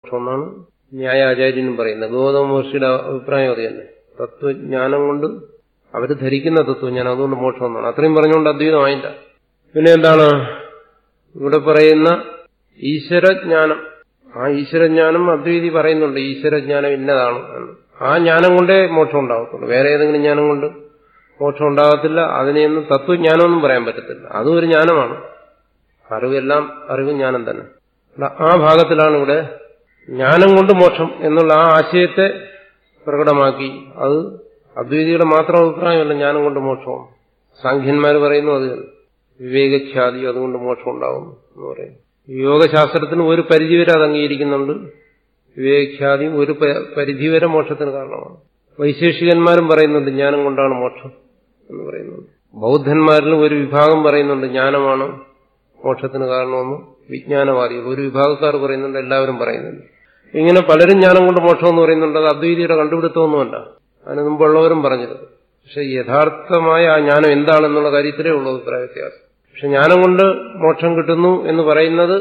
മോക്ഷം എന്നാണ് ന്യായാചാര്യനും പറയുന്നത് ഗൗതമ മഹർഷിയുടെ അഭിപ്രായം അത് തന്നെ തത്വജ്ഞാനം കൊണ്ട് അവർ ധരിക്കുന്ന തത്വജ്ഞാനം അതുകൊണ്ട് മോക്ഷം എന്നാണ് അത്രയും പറഞ്ഞുകൊണ്ട് അദ്വൈതമായില്ല പിന്നെ എന്താണ് ഇവിടെ പറയുന്ന ഈശ്വരജ്ഞാനം ആ ഈശ്വരജ്ഞാനം അദ്വൈതി പറയുന്നുണ്ട് ഈശ്വരജ്ഞാനം ഇന്നതാണ് എന്ന് ആ ജ്ഞാനം കൊണ്ടേ മോക്ഷം ഉണ്ടാകത്തുള്ളൂ വേറെ ഏതെങ്കിലും ജ്ഞാനം കൊണ്ട് മോക്ഷം ഉണ്ടാകത്തില്ല അതിനെയൊന്നും തത്വജ്ഞാനമൊന്നും പറയാൻ പറ്റത്തില്ല അതും ഒരു ജ്ഞാനമാണ് അറിവെല്ലാം അറിവ് ജ്ഞാനം തന്നെ ആ ഭാഗത്തിലാണ് ഇവിടെ ജ്ഞാനം കൊണ്ട് മോക്ഷം എന്നുള്ള ആ ആശയത്തെ പ്രകടമാക്കി അത് അദ്വൈതിയുടെ മാത്രം അഭിപ്രായമല്ല ജ്ഞാനം കൊണ്ട് മോക്ഷമാണ് സാഖ്യന്മാർ പറയുന്നു അത് തന്നെ വിവേകഖ്യാതി അതുകൊണ്ട് മോക്ഷം ഉണ്ടാകും എന്ന് പറയും യോഗശാസ്ത്രത്തിന് ഒരു പരിധിവരെ അത് അംഗീകരിക്കുന്നുണ്ട് വിവേകഖ്യാതിയും ഒരു പരിധിവരെ മോക്ഷത്തിന് കാരണമാണ് വൈശേഷികന്മാരും പറയുന്നുണ്ട് ജ്ഞാനം കൊണ്ടാണ് മോക്ഷം എന്ന് പറയുന്നുണ്ട് ബൗദ്ധന്മാരിലും ഒരു വിഭാഗം പറയുന്നുണ്ട് ജ്ഞാനമാണ് മോക്ഷത്തിന് കാരണമെന്ന് വിജ്ഞാനവാദികൾ ഒരു വിഭാഗക്കാർ പറയുന്നുണ്ട് എല്ലാവരും പറയുന്നുണ്ട് ഇങ്ങനെ പലരും ജ്ഞാനം കൊണ്ട് മോക്ഷം എന്ന് പറയുന്നുണ്ട് അത് അദ്വൈതിയുടെ കണ്ടുപിടുത്തമൊന്നുമല്ല അതിന് മുമ്പുള്ളവരും പറഞ്ഞത് പക്ഷെ യഥാർത്ഥമായ ആ ജ്ഞാനം എന്താണെന്നുള്ള കാര്യത്തിലേ ഉള്ളൂ അഭിപ്രായ വ്യത്യാസം പക്ഷെ ജ്ഞാനം കൊണ്ട് മോക്ഷം കിട്ടുന്നു എന്ന് പറയുന്നത്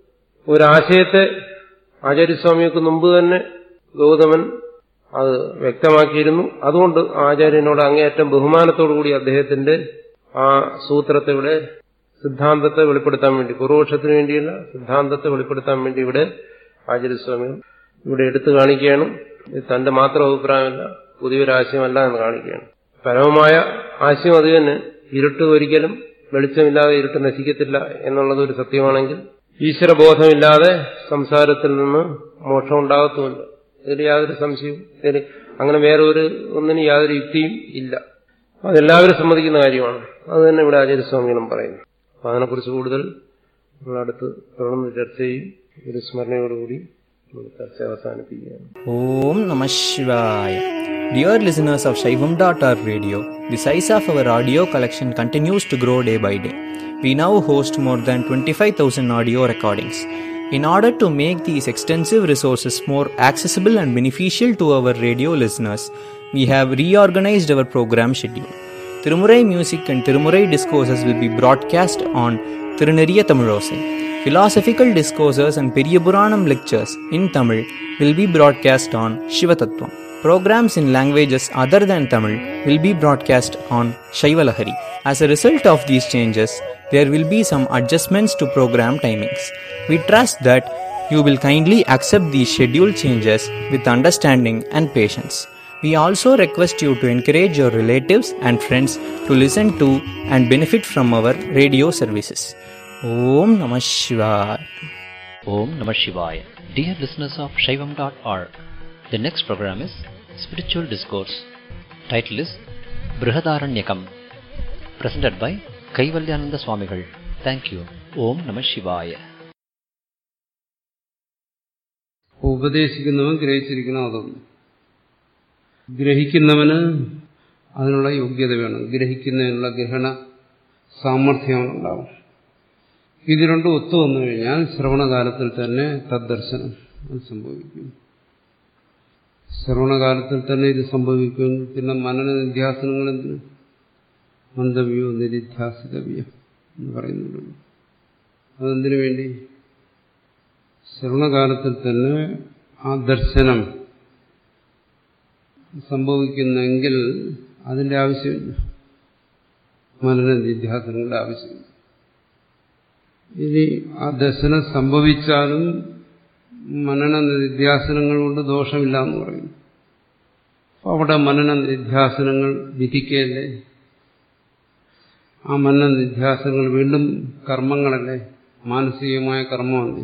ഒരാശയത്തെ ആചാര്യസ്വാമിക്ക് മുമ്പ് തന്നെ ഗൗതമൻ അത് വ്യക്തമാക്കിയിരുന്നു അതുകൊണ്ട് ആചാര്യനോട് അങ്ങേയറ്റം ബഹുമാനത്തോടുകൂടി അദ്ദേഹത്തിന്റെ ആ സൂത്രത്തെ ഇവിടെ സിദ്ധാന്തത്തെ വെളിപ്പെടുത്താൻ വേണ്ടി പൂർവപക്ഷത്തിന് വേണ്ടിയല്ല സിദ്ധാന്തത്തെ വെളിപ്പെടുത്താൻ വേണ്ടി ഇവിടെ ആചാര്യസ്വാമി ഇവിടെ എടുത്തു കാണിക്കുകയാണ് ഇത് തന്റെ മാത്രം അഭിപ്രായമല്ല പുതിയൊരാശയമല്ല എന്ന് കാണിക്കുകയാണ് പരമമായ ആശയം അത് തന്നെ ഇരുട്ട് ഒരിക്കലും വെളിച്ചമില്ലാതെ ഇരുട്ട് നശിക്കത്തില്ല എന്നുള്ളത് ഒരു സത്യമാണെങ്കിൽ ഈശ്വരബോധമില്ലാതെ സംസാരത്തിൽ നിന്ന് മോക്ഷം ഉണ്ടാകത്തുമില്ല ഇതിൽ യാതൊരു സംശയവും ഇതിൽ അങ്ങനെ വേറെ ഒരു ഒന്നിനും യാതൊരു യുക്തിയും ഇല്ല അതെല്ലാവരും സമ്മതിക്കുന്ന കാര്യമാണ് അത് തന്നെ ഇവിടെ ആചാര്യസ്വാമികളും പറയുന്നു അപ്പൊ അതിനെക്കുറിച്ച് കൂടുതൽ നമ്മളടുത്ത് തുടർന്ന് ചർച്ച ചെയ്യും ഒരു സ്മരണയോടുകൂടി ചർച്ച അവസാനിപ്പിക്കുകയാണ് Om Namah Shivaya. Dear listeners of Shaivam.org radio, the size of our audio collection continues to grow day by day. We now host more than 25,000 audio recordings. In order to make these extensive resources more accessible and beneficial to our radio listeners, we have reorganized our program schedule. Tirumurai music and Tirumurai discourses will be broadcast on Tiruneriya Tamilosai. Philosophical discourses and Periyapuranam lectures in Tamil will be broadcast on Shivatattvam. Programs in languages other than Tamil will be broadcast on Shaivalahari. As a result of these changes, there will be some adjustments to program timings. We trust that you will kindly accept these schedule changes with understanding and patience. We also request you to encourage your relatives and friends to listen to and benefit from our radio services. Om Namah Shivaya. Om Namah Shivaya. Dear listeners of Shaivam.org, the next program is Spiritual Discourse. Title is Brihadaranyakam. Presented by Kaivalyananda Swamigal. Thank you. Om Namah Shivaya. ഉപദേശിക്കുന്നവൻ ഗ്രഹിച്ചിരിക്കണം അതൊന്നും ഗ്രഹിക്കുന്നവന് അതിനുള്ള യോഗ്യത വേണം ഗ്രഹിക്കുന്നതിനുള്ള ഗ്രഹണ സാമർഥ്യം ഉണ്ടാവും ഇത് രണ്ടും ഒത്തു വന്നു കഴിഞ്ഞാൽ ശ്രവണകാലത്തിൽ തന്നെ തദ്ദർശനം അത് സംഭവിക്കും ശ്രവണകാലത്തിൽ തന്നെ ഇത് സംഭവിക്കും പിന്നെ മനന നിധ്യാസനങ്ങൾ എന്തിന് മന്ദവ്യോ നിരിധ്യാസിതവ്യം എന്ന് പറയുന്നുണ്ട് അതെന്തിനു വേണ്ടി ശ്രവണകാലത്തിൽ തന്നെ ആ ദർശനം സംഭവിക്കുന്നെങ്കിൽ അതിന്റെ ആവശ്യമില്ല മനന നിധ്യാസനങ്ങളുടെ ആവശ്യമില്ല ഇനി ആ ദർശനം സംഭവിച്ചാലും മനന നിധ്യാസനങ്ങൾ കൊണ്ട് ദോഷമില്ല എന്ന് പറയുന്നു അപ്പോൾ അവിടെ മനന നിധ്യാസനങ്ങൾ വിധിക്കല്ലേ ആ മനന നിധ്യാസനങ്ങൾ വീണ്ടും കർമ്മങ്ങളല്ലേ മാനസികമായ കർമ്മമല്ലേ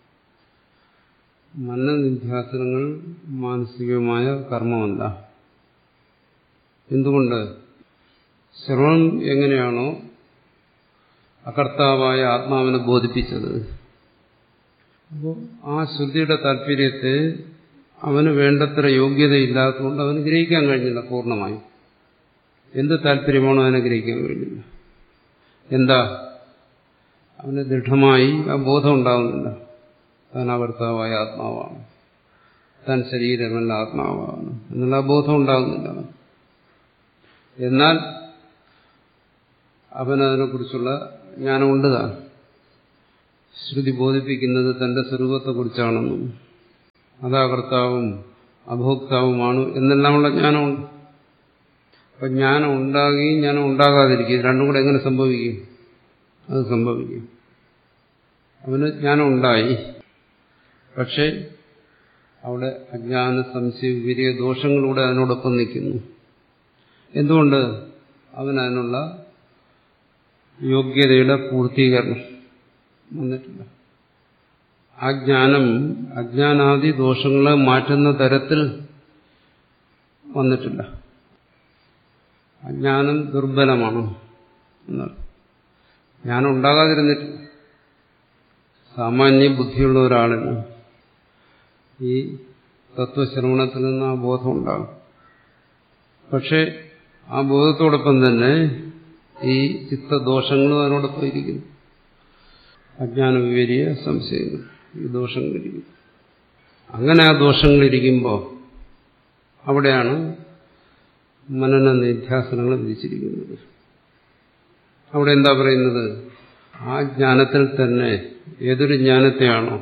മനനിധ്യാസനങ്ങൾ മാനസികമായ കർമ്മമല്ല എന്തുകൊണ്ട് ശ്രവണം എങ്ങനെയാണോ അകർത്താവായ ആത്മാവിനെ ബോധിപ്പിച്ചത് അപ്പോൾ ആ ശ്രുതിയുടെ താല്പര്യത്തെ അവന് വേണ്ടത്ര യോഗ്യതയില്ലാത്തതുകൊണ്ട് അവന് ഗ്രഹിക്കാൻ കഴിഞ്ഞില്ല പൂർണ്ണമായി എന്ത് താല്പര്യമാണോ അവനെ ഗ്രഹിക്കാൻ കഴിഞ്ഞില്ല എന്താ അവന് ദൃഢമായി ആ ബോധം ഉണ്ടാകുന്നില്ല താൻ അകർത്താവായ ആത്മാവാണ് താൻ ശരീരമല്ല ആത്മാവാണ് എന്നുള്ള ആ ബോധം ഉണ്ടാകുന്നില്ല എന്നാൽ അവനതിനെക്കുറിച്ചുള്ള ജ്ഞാനമുണ്ട് താൻ ശ്രുതി ബോധിപ്പിക്കുന്നത് തന്റെ സ്വരൂപത്തെക്കുറിച്ചാണെന്നും അതാകർത്താവും അഭോക്താവുമാണ് എന്നെല്ലാമുള്ള ജ്ഞാനമുണ്ട് അപ്പൊ ജ്ഞാനം ഉണ്ടാകുകയും ജ്ഞാനം ഉണ്ടാകാതിരിക്കും രണ്ടും കൂടെ എങ്ങനെ സംഭവിക്കും അത് സംഭവിക്കും അവന് ജ്ഞാനം ഉണ്ടായി പക്ഷെ അവിടെ അജ്ഞാന സംശയ വിപരീയ ദോഷങ്ങളൂടെ അതിനോടൊപ്പം നിൽക്കുന്നു എന്തുകൊണ്ട് അവൻ അതിനുള്ള യോഗ്യതയുടെ പൂർത്തീകരണം വന്നിട്ടില്ല ആ ജ്ഞാനം അജ്ഞാനാദി ദോഷങ്ങളെ മാറ്റുന്ന തരത്തിൽ വന്നിട്ടില്ല അജ്ഞാനം ദുർബലമാണ് എന്നർത്ഥം ജ്ഞാനം ഉണ്ടാകാതിരുന്നിട്ടില്ല സാമാന്യ ബുദ്ധിയുള്ള ഒരാളിന് ഈ തത്വശ്രവണത്തിൽ നിന്ന് ആ ബോധം ഉണ്ടാകും പക്ഷെ ആ ബോധത്തോടൊപ്പം തന്നെ ഈ ചിത്തദോഷങ്ങളും അതിനോടൊപ്പം ഇരിക്കുന്നു അജ്ഞാന വിവരിയ സംശയങ്ങൾ ഈ ദോഷങ്ങളിരിക്കും അങ്ങനെ ആ ദോഷങ്ങളിരിക്കുമ്പോൾ അവിടെയാണ് മനന നിധ്യാസനങ്ങൾ വിധിച്ചിരിക്കുന്നത് അവിടെ എന്താ പറയുന്നത് ആ ജ്ഞാനത്തിൽ തന്നെ ഏതൊരു ജ്ഞാനത്തെയാണോ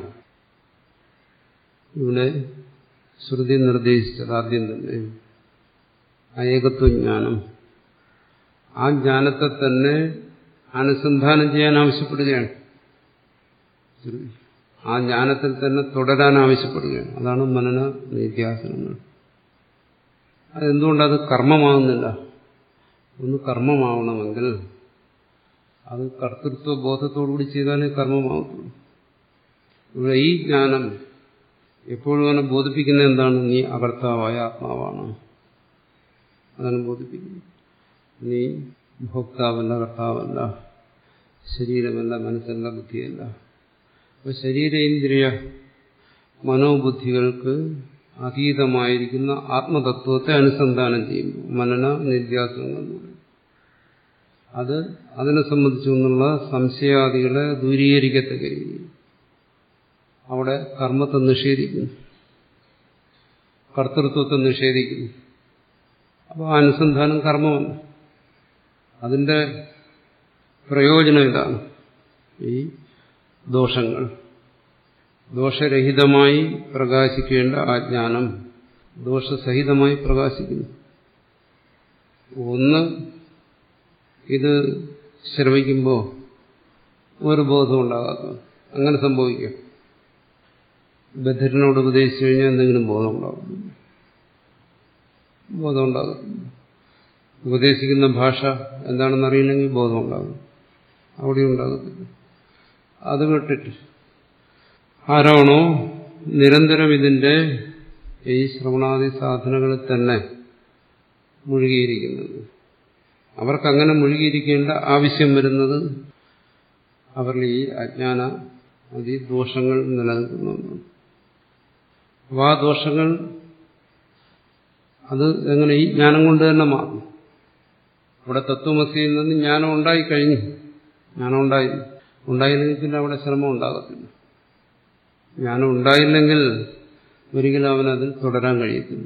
ഇവിടെ ശ്രുതി നിർദ്ദേശിച്ചത് ആദ്യം തന്നെ ആ ഏകത്വജ്ഞാനം ആ ജ്ഞാനത്തെ തന്നെ അനുസന്ധാനം ചെയ്യാൻ ആവശ്യപ്പെടുകയാണ് ആ ജ്ഞാനത്തിൽ തന്നെ തുടരാൻ ആവശ്യപ്പെടുകയാണ് അതാണ് മനന നിത്യാസനങ്ങൾ അതെന്തുകൊണ്ടത് കർമ്മമാകുന്നില്ല ഒന്ന് കർമ്മമാവണമെങ്കിൽ അത് കർത്തൃത്വ ബോധത്തോടുകൂടി ചെയ്താലേ കർമ്മമാകത്തുള്ളൂ ഇവിടെ ഈ ജ്ഞാനം എപ്പോഴും അവനെ ബോധിപ്പിക്കുന്ന എന്താണ് നീ അകർത്താവായ ആത്മാവാണ് അതാണ് ബോധിപ്പിക്കുന്നത് നീ ഭോക്താവല്ല കർത്താവല്ല ശരീരമല്ല മനസ്സല്ല ബുദ്ധിയല്ല അപ്പോൾ ശരീരേന്ദ്രിയ മനോബുദ്ധികൾക്ക് അതീതമായിരിക്കുന്ന ആത്മതത്വത്തെ അനുസന്ധാനം ചെയ്യുമ്പോൾ മനന നിര്യാസങ്ങൾ എന്ന് പറയും അത് അതിനെ സംബന്ധിച്ചൊന്നുള്ള സംശയാദികളെ ദൂരീകരിക്കത്തക്ക രീതിയിൽ അവിടെ കർമ്മത്തെ നിഷേധിക്കുന്നു കർത്തൃത്വത്തെ നിഷേധിക്കുന്നു അപ്പോൾ ആ അനുസന്ധാനം കർമ്മമല്ല അതിന്റെ പ്രയോജനം ഇതാണ് ഈ ദോഷങ്ങൾ ദോഷരഹിതമായി പ്രകാശിക്കേണ്ട ആ ജ്ഞാനം ദോഷസഹിതമായി പ്രകാശിക്കുന്നു ഒന്ന് ഇത് ശ്രമിക്കുമ്പോൾ ഒരു ബോധം ഉണ്ടാകാത്ത അങ്ങനെ സംഭവിക്കും ബദ്ധരനോട് ഉപദേശിച്ചു കഴിഞ്ഞാൽ എന്തെങ്കിലും ബോധം ഉണ്ടാകും ബോധം ഉണ്ടാകും ഉപദേശിക്കുന്ന ഭാഷ എന്താണെന്ന് അറിയില്ലെങ്കിൽ ബോധം ഉണ്ടാകും അവിടെ ഉണ്ടാകത്തില്ല അത് വിട്ടിട്ട് ആരാണോ നിരന്തരം ഇതിന്റെ ഈ ശ്രവണാദി സാധനങ്ങളിൽ തന്നെ മുഴുകിയിരിക്കുന്നത് അവർക്കങ്ങനെ മുഴുകിയിരിക്കേണ്ട ആവശ്യം വരുന്നത് അവരിൽ ഈ അജ്ഞാന അതി ദോഷങ്ങൾ നിലനിൽക്കുന്നുണ്ട് അപ്പോൾ ആ ദോഷങ്ങൾ അത് എങ്ങനെ ഈ ജ്ഞാനം കൊണ്ട് തന്നെ മാറും അവിടെ തത്വമസിയിൽ നിന്ന് ജ്ഞാനം ഉണ്ടായി കഴിഞ്ഞു ജ്ഞാനം ഉണ്ടായി ഉണ്ടായില്ലെങ്കിൽ പിന്നെ അവിടെ ശ്രമം ഉണ്ടാകത്തില്ല ജ്ഞാനം ഉണ്ടായില്ലെങ്കിൽ ഒരിക്കലും അവനതിൽ തുടരാൻ കഴിയത്തില്ല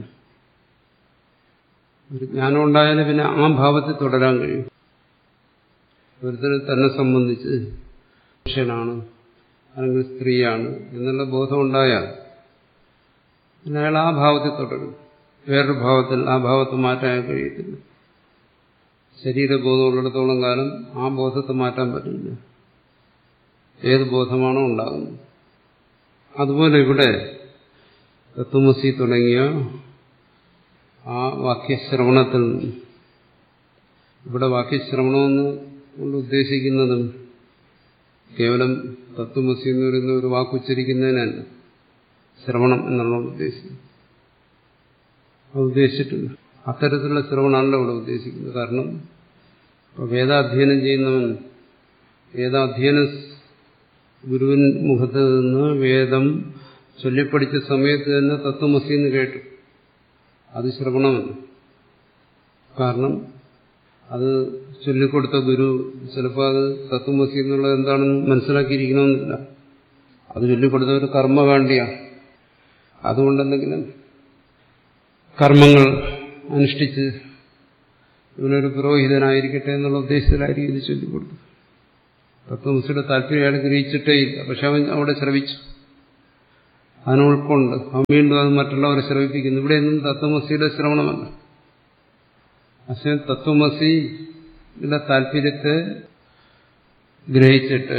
ഒരു ജ്ഞാനം ഉണ്ടായാലും പിന്നെ ആ ഭാവത്തിൽ തുടരാൻ കഴിയും ഒരുത്തരെ തന്നെ സംബന്ധിച്ച് പുരുഷനാണ് അല്ലെങ്കിൽ സ്ത്രീയാണ് എന്നുള്ള ബോധം ഉണ്ടായാൽ പിന്നെ അയാൾ ആ ഭാവത്തിൽ തുടരും വേറൊരു ഭാവത്തിൽ ആ ഭാവത്തെ മാറ്റാൻ കഴിയത്തില്ല ശരീരബോധമുള്ളിടത്തോളം കാലം ആ ബോധത്തെ മാറ്റാൻ പറ്റില്ല ഏത് ബോധമാണോ ഉണ്ടാകുന്നത് അതുപോലെ ഇവിടെ തത്വമസി തുടങ്ങിയ ആ വാക്യശ്രവണത്തിൽ നിന്ന് ഇവിടെ വാക്യശ്രവണമെന്ന് കൊണ്ട് ഉദ്ദേശിക്കുന്നതും കേവലം തത്വമസി എന്ന് പറയുന്ന ഒരു വാക്കുച്ചരിക്കുന്നതിനല്ല ശ്രവണം എന്നുള്ള ഉദ്ദേശിക്കുന്നത് അത് ഉദ്ദേശിച്ചിട്ടില്ല അത്തരത്തിലുള്ള ശ്രവണമല്ല ഇവിടെ ഉദ്ദേശിക്കുന്നത് കാരണം വേദാധ്യയനം ചെയ്യുന്നവൻ വേദാധ്യയന ഗുരുവിൻ മുഖത്ത് നിന്ന് വേദം ചൊല്ലിപ്പടിച്ച സമയത്ത് തന്നെ തത്വമസി എന്ന് കേട്ടു അത് ശ്രവണമല്ല കാരണം അത് ചൊല്ലിക്കൊടുത്ത ഗുരു ചിലപ്പോൾ അത് തത്വമസി എന്നുള്ളത് എന്താണെന്ന് മനസ്സിലാക്കിയിരിക്കണമെന്നില്ല അത് ചൊല്ലിക്കൊടുത്ത ഒരു കർമ്മകാണ്ഡിയാണ് അതുകൊണ്ടെന്തെങ്കിലും കർമ്മങ്ങൾ അനുഷ്ഠിച്ച് ഇവനൊരു പുരോഹിതനായിരിക്കട്ടെ എന്നുള്ള ഉദ്ദേശത്തിലായിരിക്കും ഇത് ചൊല്ലിക്കൊടുത്തത് തത്വമസിയുടെ താല്പര്യം അയാൾ ഗ്രഹിച്ചിട്ടേ ഇല്ല പക്ഷെ അവൻ അവിടെ ശ്രമിച്ചു അതിനെ ഉൾക്കൊണ്ട് അവൻ വീണ്ടും അത് മറ്റുള്ളവരെ ശ്രമിപ്പിക്കുന്നു ഇവിടെയൊന്നും തത്വമസിയുടെ ശ്രവണമല്ല പക്ഷേ തത്വമസിയുടെ താല്പര്യത്തെ ഗ്രഹിച്ചിട്ട്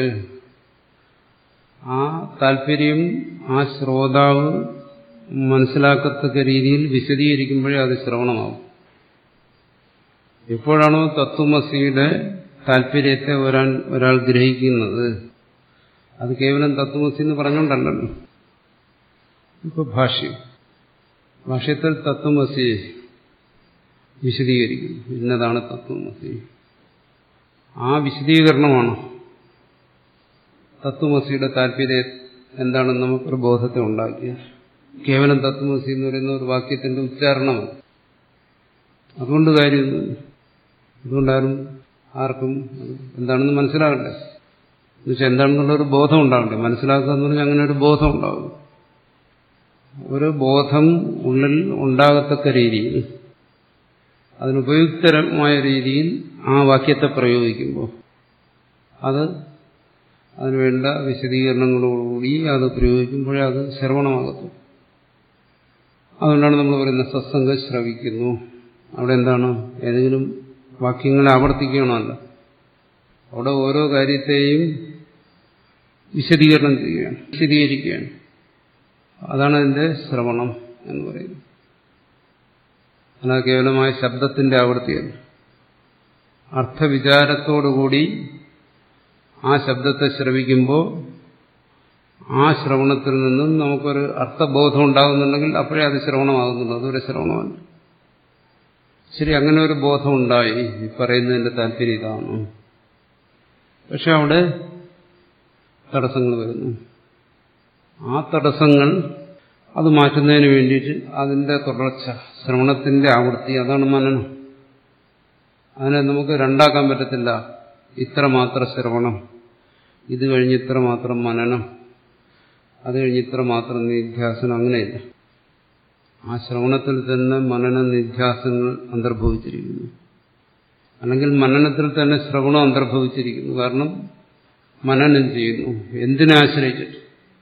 ആ താല്പര്യം ആ ശ്രോതാവ് മനസ്സിലാക്കത്തക്ക രീതിയിൽ വിശദീകരിക്കുമ്പോഴേ അത് ശ്രവണമാവും എപ്പോഴാണോ തത്വമസിയുടെ താല്പര്യത്തെ ഒരാൾ ഒരാൾ ഗ്രഹിക്കുന്നത് അത് കേവലം തത്വമസി എന്ന് പറഞ്ഞുകൊണ്ടല്ലല്ലോ ഇപ്പൊ ഭാഷ്യം ഭാഷ്യത്തിൽ തത്വമസി വിശദീകരിക്കുന്നു ഇന്നതാണ് തത്വമസി ആ വിശദീകരണമാണ് തത്വമസിയുടെ താല്പര്യം എന്താണെന്ന് നമുക്കൊരു ബോധത്തെ ഉണ്ടാക്കിയത് കേവലം തത്വമസി എന്ന് പറയുന്ന ഒരു വാക്യത്തിന്റെ ഉച്ചാരണമാണ് അതുകൊണ്ട് കാര്യമൊന്നുമില്ല അതുകൊണ്ടാരും ആർക്കും എന്താണെന്ന് മനസ്സിലാകണ്ടേ എന്നുവെച്ചാൽ എന്താണെന്നുള്ള ഒരു ബോധം ഉണ്ടാകണ്ടേ മനസ്സിലാക്കുക എന്ന് പറഞ്ഞാൽ അങ്ങനെ ഒരു ബോധം ഉണ്ടാകും ഒരു ബോധം ഉള്ളിൽ ഉണ്ടാകത്തക്ക രീതിയിൽ അതിനുപയുക്തരമായ രീതിയിൽ ആ വാക്യത്തെ പ്രയോഗിക്കുമ്പോൾ അത് അതിനുവേണ്ട വിശദീകരണങ്ങളോടുകൂടി അത് പ്രയോഗിക്കുമ്പോഴേ അത് ശ്രവണമാകത്തു അതുകൊണ്ടാണ് നമ്മൾ പറയുന്നത് സത്സംഗം ശ്രവിക്കുന്നു അവിടെ എന്താണ് ഏതെങ്കിലും വാക്യങ്ങളെ ആവർത്തിക്കണമല്ല അവിടെ ഓരോ കാര്യത്തെയും വിശദീകരണം ചെയ്യുകയാണ് വിശദീകരിക്കുകയാണ് അതാണ് അതിന്റെ ശ്രവണം എന്ന് പറയുന്നത് അല്ല കേവലമായ ശബ്ദത്തിന്റെ ആവൃത്തിയല്ല അർത്ഥവിചാരത്തോടുകൂടി ആ ശബ്ദത്തെ ശ്രവിക്കുമ്പോൾ ആ ശ്രവണത്തിൽ നിന്നും നമുക്കൊരു അർത്ഥബോധം ഉണ്ടാകുന്നുണ്ടെങ്കിൽ അപ്പോഴേ അത് ശ്രവണമാകുന്നുള്ളൂ അതൊരു ശ്രവണമല്ല ശരി അങ്ങനെ ഒരു ബോധം ഉണ്ടായി ഈ പറയുന്നതിന്റെ താല്പര്യം ഇതാണ് പക്ഷെ അവിടെ തടസ്സങ്ങൾ വരുന്നു ആ തടസ്സങ്ങൾ അത് മാറ്റുന്നതിന് വേണ്ടിയിട്ട് അതിന്റെ തുടർച്ച ശ്രവണത്തിന്റെ ആവൃത്തി അതാണ് മനനം അതിനെ നമുക്ക് രണ്ടാക്കാൻ പറ്റത്തില്ല ഇത്ര മാത്രം ശ്രവണം ഇത് കഴിഞ്ഞ് ഇത്ര മാത്രം മനനം അത് കഴിഞ്ഞ് ഇത്ര മാത്രം നിധ്യാസനം അങ്ങനെയില്ല ആ ശ്രവണത്തിൽ തന്നെ മനന നിധ്യാസങ്ങൾ അന്തർഭവിച്ചിരിക്കുന്നു അല്ലെങ്കിൽ മനനത്തിൽ തന്നെ ശ്രവണം അന്തർഭവിച്ചിരിക്കുന്നു കാരണം മനനം ചെയ്യുന്നു എന്തിനാശ്രയിച്ചിട്ട്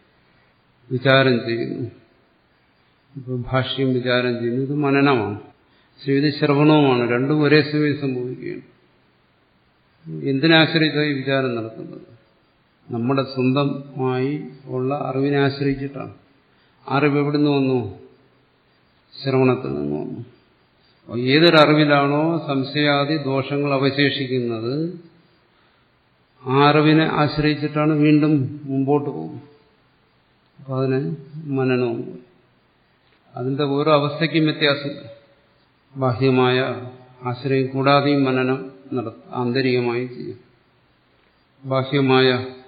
വിചാരം ചെയ്യുന്നു ഇപ്പോൾ ഭാഷ്യം വിചാരം ചെയ്യുന്നു ഇത് മനനമാണ് പക്ഷേ ഇത് ശ്രവണവുമാണ് രണ്ടും ഒരേ സമയം സംഭവിക്കുകയാണ് എന്തിനാശ്രയിച്ചാണ് ഈ വിചാരം നടത്തുന്നത് നമ്മുടെ സ്വന്തമായി ഉള്ള അറിവിനെ ആശ്രയിച്ചിട്ടാണ് അറിവ് എവിടുന്ന് വന്നു ശ്രവണത്തിൽ നിന്ന് വന്നു അപ്പോൾ ഏതൊരു അറിവിലാണോ സംശയാദി ദോഷങ്ങൾ അവശേഷിക്കുന്നത് ആ അറിവിനെ ആശ്രയിച്ചിട്ടാണ് വീണ്ടും മുമ്പോട്ട് പോകുന്നത് അപ്പോൾ അതിന് മനനവും അതിന്റെ ഓരോ അവസ്ഥയ്ക്കും വ്യത്യാസമില്ല ബാഹ്യമായ ആശ്രയം കൂടാതെയും മനനം നടത്തും ആന്തരികമായി ചെയ്യും ബാഹ്യമായ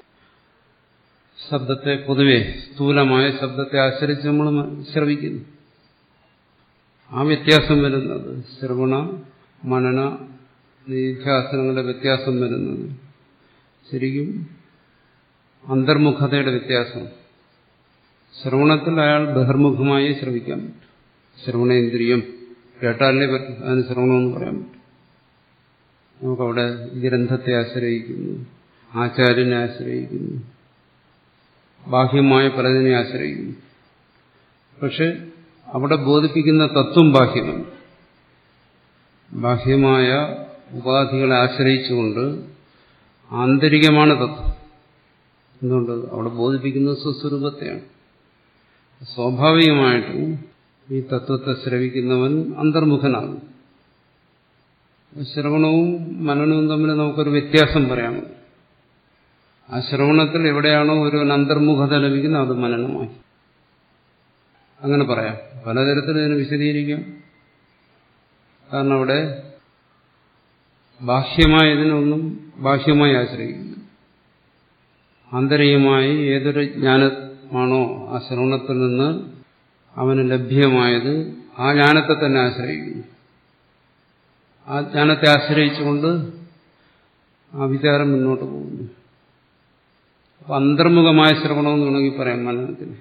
ശബ്ദത്തെ പൊതുവെ സ്ഥൂലമായ ശബ്ദത്തെ ആശ്രയിച്ച് നമ്മൾ ശ്രവിക്കുന്നു ആ വ്യത്യാസം വരുന്നത് ശ്രവണ മനന നിധ്യാസനങ്ങളുടെ വ്യത്യാസം വരുന്നത് ശരിക്കും അന്തർമുഖതയുടെ വ്യത്യാസം ശ്രവണത്തിൽ അയാൾ ബഹിർമുഖമായി ശ്രവിക്കാൻ പറ്റും ശ്രവണേന്ദ്രിയം കേട്ടാലേ പറ്റും അതിന് ശ്രവണമെന്ന് പറയാൻ പറ്റും നമുക്കവിടെ ഗ്രന്ഥത്തെ ആശ്രയിക്കുന്നു ആചാര്യനെ ആശ്രയിക്കുന്നു ബാഹ്യമായ പലതിനെ ആശ്രയിക്കുന്നു പക്ഷെ അവിടെ ബോധിപ്പിക്കുന്ന തത്വം ബാഹ്യമാണ് ബാഹ്യമായ ഉപാധികളെ ആശ്രയിച്ചുകൊണ്ട് ആന്തരികമാണ് തത്വം എന്തുകൊണ്ട് അവിടെ ബോധിപ്പിക്കുന്നത് സ്വസ്വരൂപത്തെയാണ് സ്വാഭാവികമായിട്ടും ഈ തത്വത്തെ ശ്രവിക്കുന്നവൻ അന്തർമുഖനാകും ശ്രവണവും മനനവും തമ്മിൽ നമുക്കൊരു വ്യത്യാസം പറയാമോ ആ ശ്രവണത്തിൽ എവിടെയാണോ ഒരുവൻ അന്തർമുഖത ലഭിക്കുന്നത് അത് മനനമായി അങ്ങനെ പറയാം പലതരത്തിൽ ഇതിനെ വിശദീകരിക്കാം കാരണം അവിടെ ബാഹ്യമായതിനൊന്നും ബാഹ്യമായി ആശ്രയിക്കുന്നു ആന്തരികമായി ഏതൊരു ജ്ഞാനമാണോ ആ ശ്രവണത്തിൽ നിന്ന് അവന് ലഭ്യമായത് ആ ജ്ഞാനത്തെ തന്നെ ആശ്രയിക്കുന്നു ആ ജ്ഞാനത്തെ ആശ്രയിച്ചുകൊണ്ട് ആ വിചാരം മുന്നോട്ട് പോകുന്നു അപ്പൊ അന്തർമുഖമായ ശ്രവണമെന്ന് വേണമെങ്കിൽ പറയാം മനനത്തിന്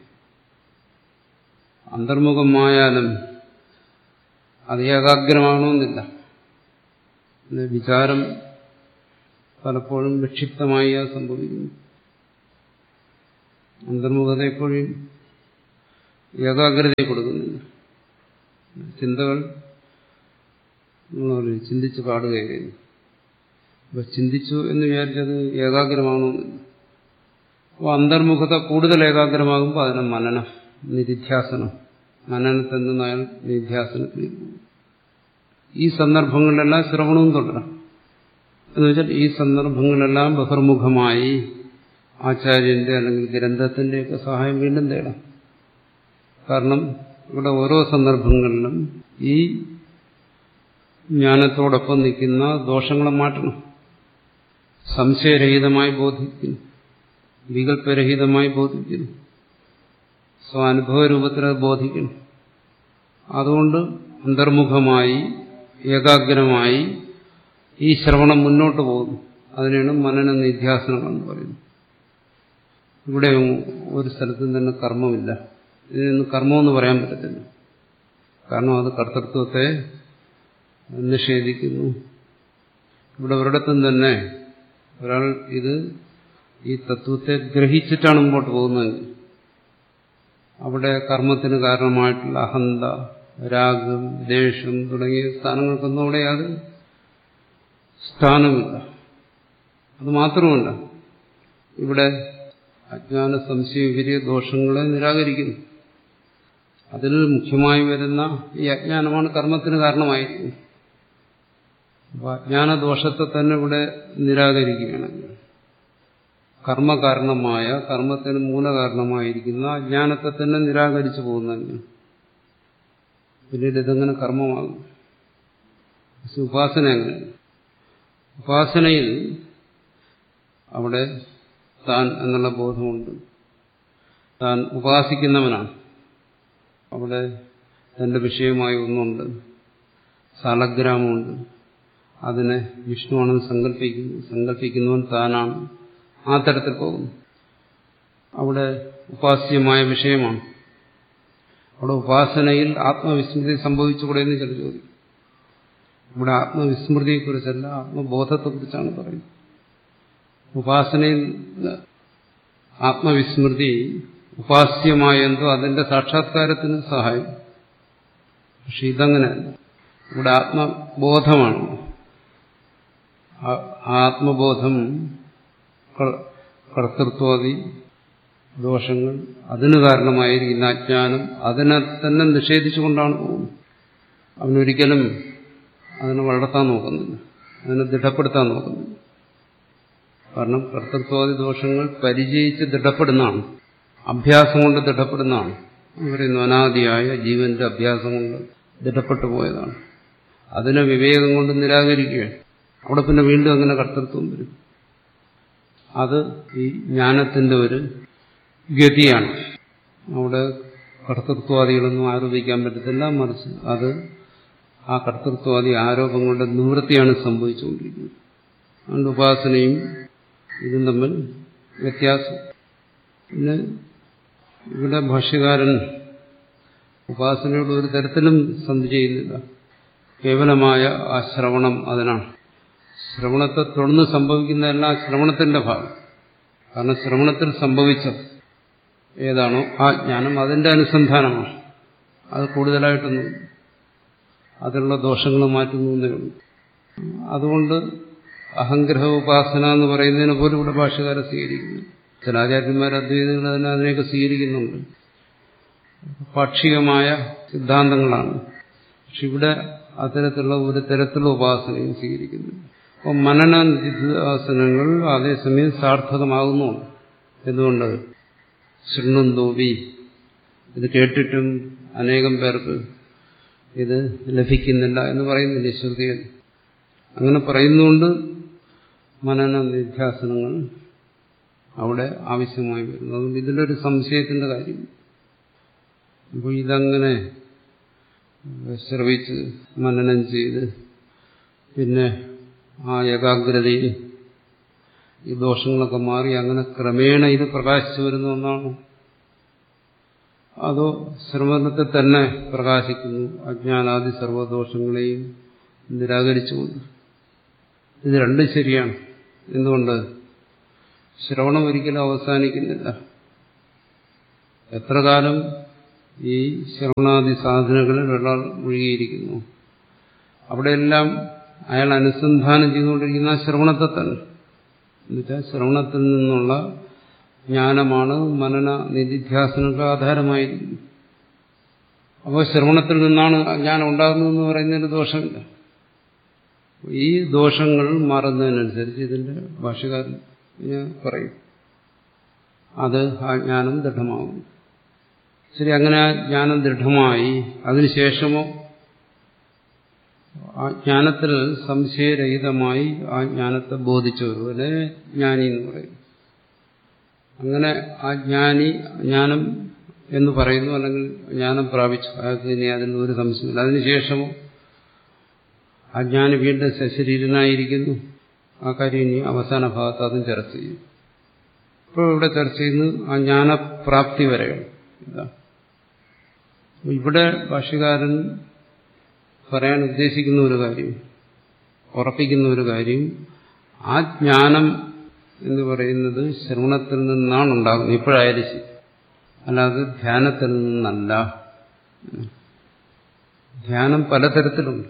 അന്തർമുഖമായാലും അത് ഏകാഗ്രമാകണമെന്നില്ല വിചാരം പലപ്പോഴും വിക്ഷിപ്തമായി അത് സംഭവിക്കുന്നു അന്തർമുഖത എപ്പോഴും ഏകാഗ്രതയെ കൊടുക്കുന്നില്ല ചിന്തകൾ നമ്മൾ പറയും ചിന്തിച്ച് പാടുകയായിരുന്നു അപ്പൊ ചിന്തിച്ചു എന്ന് വിചാരിച്ചത് ഏകാഗ്രമാണെന്നില്ല അപ്പോൾ അന്തർമുഖത കൂടുതൽ ഏകാഗ്രമാകുമ്പോൾ അതിന് മനനം നിരിധ്യാസനം മനനത്തിൽ നിന്ന് അയാൾ നിധ്യാസനത്തിൽ ഈ സന്ദർഭങ്ങളിലെല്ലാം ശ്രവണവും തുടരാം എന്ന് വെച്ചാൽ ഈ സന്ദർഭങ്ങളെല്ലാം ബഹിർമുഖമായി ആചാര്യന്റെ അല്ലെങ്കിൽ ഗ്രന്ഥത്തിന്റെയൊക്കെ സഹായം വീണ്ടും തേടാം കാരണം ഇവിടെ ഓരോ സന്ദർഭങ്ങളിലും ഈ ജ്ഞാനത്തോടൊപ്പം നിൽക്കുന്ന ദോഷങ്ങളെ മാറ്റണം സംശയരഹിതമായി ബോധിക്കുന്നു വികല്പരഹിതമായി ബോധിക്കുന്നു സ്വാനുഭവ രൂപത്തിൽ അത് ബോധിക്കണം അതുകൊണ്ട് അന്തർമുഖമായി ഏകാഗ്രമായി ഈ ശ്രവണം മുന്നോട്ട് പോകുന്നു അതിനാണ് മനന നിധ്യാസനം എന്ന് പറയുന്നത് ഇവിടെ ഒരു സ്ഥലത്തും തന്നെ കർമ്മമില്ല ഇതിനൊന്നും കർമ്മമെന്ന് പറയാൻ പറ്റത്തില്ല കാരണം അത് കർത്തൃത്വത്തെ നിഷേധിക്കുന്നു ഇവിടെ ഒരിടത്തും തന്നെ ഒരാൾ ഇത് ഈ തത്വത്തെ ഗ്രഹിച്ചിട്ടാണ് മുമ്പോട്ട് പോകുന്നതെങ്കിൽ അവിടെ കർമ്മത്തിന് കാരണമായിട്ടുള്ള അഹന്ത രാഗം ദേഷ്യം തുടങ്ങിയ സ്ഥാനങ്ങൾക്കൊന്നും അവിടെ യാതൊരു സ്ഥാനമില്ല അത് മാത്രമല്ല ഇവിടെ അജ്ഞാന സംശയ വിപരീയ ദോഷങ്ങളെ നിരാകരിക്കുന്നു അതിൽ മുഖ്യമായി വരുന്ന ഈ അജ്ഞാനമാണ് കർമ്മത്തിന് കാരണമായിരിക്കുന്നത് അപ്പൊ അജ്ഞാനദോഷത്തെ തന്നെ ഇവിടെ നിരാകരിക്കുകയാണ് കർമ്മകാരണമായ കർമ്മത്തിന് മൂലകാരണമായിരിക്കുന്ന അജ്ഞാനത്തെ തന്നെ നിരാകരിച്ചു പോകുന്നതിന് പിന്നീട് ഇതെങ്ങനെ കർമ്മമാകും ഉപാസന എങ്ങനെ ഉപാസനയിൽ അവിടെ താൻ എന്നുള്ള ബോധമുണ്ട് താൻ ഉപാസിക്കുന്നവനാണ് അവിടെ തന്റെ വിഷയമായി ഒന്നുണ്ട് സാലഗ്രാമമുണ്ട് അതിനെ വിഷ്ണുവാണെന്ന് സങ്കല്പിക്കുന്നു സങ്കല്പിക്കുന്നവൻ താനാണ് ആ തരത്തിൽ പോകുന്നു അവിടെ ഉപാസ്യമായ വിഷയമാണ് അവിടെ ഉപാസനയിൽ ആത്മവിസ്മൃതി സംഭവിച്ചുകൂടെ എന്ന് ചില ചോദിക്കും ഇവിടെ ആത്മവിസ്മൃതിയെക്കുറിച്ചല്ല ആത്മബോധത്തെക്കുറിച്ചാണ് പറയുന്നത് ഉപാസനയിൽ ആത്മവിസ്മൃതി ഉപാസ്യമായ എന്തോ അതിന്റെ സാക്ഷാത്കാരത്തിന് സഹായം പക്ഷെ ഇതങ്ങനെ ഇവിടെ ആത്മബോധമാണ് ആത്മബോധം കർത്തൃത്വാദി ദോഷങ്ങൾ അതിന് കാരണമായിരിക്കുന്ന അജ്ഞാനം അതിനെ തന്നെ നിഷേധിച്ചുകൊണ്ടാണ് പോകുന്നത് അവനൊരിക്കലും അതിനെ വളർത്താൻ നോക്കുന്നില്ല അതിനെ ദൃഢപ്പെടുത്താൻ നോക്കുന്നില്ല കാരണം കർത്തൃത്വാദി ദോഷങ്ങൾ പരിചയിച്ച് ദൃഢപ്പെടുന്നതാണ് അഭ്യാസം കൊണ്ട് ദൃഢപ്പെടുന്നതാണ് പറയുന്നു അനാദിയായ ജീവന്റെ അഭ്യാസം കൊണ്ട് ദൃഢപ്പെട്ടു പോയതാണ് അതിനെ വിവേകം കൊണ്ട് നിരാകരിക്കുകയാണ് അവിടെ പിന്നെ വീണ്ടും അങ്ങനെ കർത്തൃത്വം വരും അത് ഈ ജ്ഞാനത്തിന്റെ ഒരു ഗതിയാണ് അവിടെ കർത്തൃത്വാദികളൊന്നും ആരോപിക്കാൻ പറ്റത്തില്ല മറിച്ച് അത് ആ കർത്തൃത്വാദി ആരോപങ്ങളുടെ നിവൃത്തിയാണ് സംഭവിച്ചുകൊണ്ടിരിക്കുന്നത് അതുകൊണ്ട് ഉപാസനയും ഇതും തമ്മിൽ വ്യത്യാസം പിന്നെ ഇവിടെ ഭാഷ്യകാരൻ ഉപാസനയോട് ഒരു തരത്തിലും സന്ധി ചെയ്യുന്നില്ല കേവലമായ ആ ശ്രവണം അതിനാണ് ശ്രവണത്തെ തുടർന്ന് സംഭവിക്കുന്നതെല്ലാം ശ്രവണത്തിന്റെ ഭാഗം കാരണം ശ്രവണത്തിൽ സംഭവിച്ചത് ഏതാണോ ആ ജ്ഞാനം അതിന്റെ അനുസന്ധാനമാണ് അത് കൂടുതലായിട്ടൊന്നും അതിലുള്ള ദോഷങ്ങൾ മാറ്റുന്നേ ഉള്ളൂ അതുകൊണ്ട് അഹംഗ്രഹ ഉപാസന എന്ന് പറയുന്നതിന് പോലും ഇവിടെ ഭാഷകാരെ സ്വീകരിക്കുന്നു ചില ആചാര്യന്മാർ അദ്വൈതങ്ങൾ അതിനെ അതിനെയൊക്കെ സ്വീകരിക്കുന്നുണ്ട് പാക്ഷികമായ സിദ്ധാന്തങ്ങളാണ് പക്ഷെ ഇവിടെ അത്തരത്തിലുള്ള ഒരു തരത്തിലുള്ള ഉപാസനയും സ്വീകരിക്കുന്നു അപ്പം മനന നിധിധ്യാസനങ്ങൾ അതേസമയം സാർത്ഥകമാകുന്നുണ്ട് എന്തുകൊണ്ട് ശൃണ്ണുന്തോവി ഇത് കേട്ടിട്ടും അനേകം പേർക്ക് ഇത് ലഭിക്കുന്നില്ല എന്ന് പറയുന്നില്ല ശ്രുതിയിൽ അങ്ങനെ പറയുന്നുകൊണ്ട് മനന നിധ്യാസനങ്ങൾ അവിടെ ആവശ്യമായി വരുന്നു അതുകൊണ്ട് ഇതിലൊരു സംശയത്തിന്റെ കാര്യം അപ്പോൾ ഇതങ്ങനെ ശ്രവിച്ച് മനനം ചെയ്ത് പിന്നെ ആ ഏകാഗ്രതയിൽ ഈ ദോഷങ്ങളൊക്കെ മാറി അങ്ങനെ ക്രമേണ ഇത് പ്രകാശിച്ചു വരുന്ന ഒന്നാണ് അതോ ശ്രവണത്തെ തന്നെ പ്രകാശിക്കുന്നു അജ്ഞാനാദി സർവദോഷങ്ങളെയും നിരാകരിച്ചുകൊണ്ട് ഇത് രണ്ടും ശരിയാണ് എന്തുകൊണ്ട് ശ്രവണം ഒരിക്കലും അവസാനിക്കുന്നില്ല എത്ര കാലം ഈ ശ്രവണാദി സാധനങ്ങളിൽ ഒരാൾ മുഴുകിയിരിക്കുന്നു അവിടെയെല്ലാം അയാൾ അനുസന്ധാനം ചെയ്തുകൊണ്ടിരിക്കുന്ന ആ ശ്രവണത്തെ തന്നെ എന്നുവെച്ചാൽ ശ്രവണത്തിൽ നിന്നുള്ള ജ്ഞാനമാണ് മനന നിധിധ്യാസനങ്ങൾക്ക് ആധാരമായിരിക്കുന്നത് അപ്പോൾ ശ്രവണത്തിൽ നിന്നാണ് ജ്ഞാനം ഉണ്ടാകുന്നതെന്ന് പറയുന്നതിന് ദോഷമില്ല ഈ ദോഷങ്ങൾ മാറുന്നതിനനുസരിച്ച് ഇതിന്റെ ഭാഷകാരൻ ഞാൻ പറയും അത് ആ ജ്ഞാനം ദൃഢമാകും ശരി അങ്ങനെ ആ ജ്ഞാനം ദൃഢമായി അതിനുശേഷമോ ആ ജ്ഞാനത്തിൽ സംശയരഹിതമായി ആ ജ്ഞാനത്തെ ബോധിച്ചവരുവനെ ജ്ഞാനി എന്ന് പറയും അങ്ങനെ ആ ജ്ഞാനി ജ്ഞാനം എന്ന് പറയുന്നു അല്ലെങ്കിൽ ജ്ഞാനം പ്രാപിച്ചു അയാൾക്ക് ഇനി അതിൽ ഒരു സംശയമില്ല അതിനുശേഷമോ ആ ജ്ഞാനി വീണ്ടും സശരീരനായിരിക്കുന്നു ആ കാര്യം ഇനി അവസാന ഭാഗത്ത് അതും ചർച്ച ചെയ്യും ഇപ്പോൾ ഇവിടെ ചർച്ച ചെയ്യുന്നത് ആ ജ്ഞാനപ്രാപ്തി വരെയാണ് ഇതാ ഇവിടെ ഭാഷ്യകാരൻ പറയാൻ ഉദ്ദേശിക്കുന്ന ഒരു കാര്യം ഉറപ്പിക്കുന്ന ഒരു കാര്യം ആ ജ്ഞാനം എന്ന് പറയുന്നത് ശ്രവണത്തിൽ നിന്നാണ് ഉണ്ടാകുന്നത് ഇപ്പോഴായാലും ശരി അല്ലാതെ ധ്യാനത്തിൽ നിന്നല്ല ധ്യാനം പലതരത്തിലുണ്ട്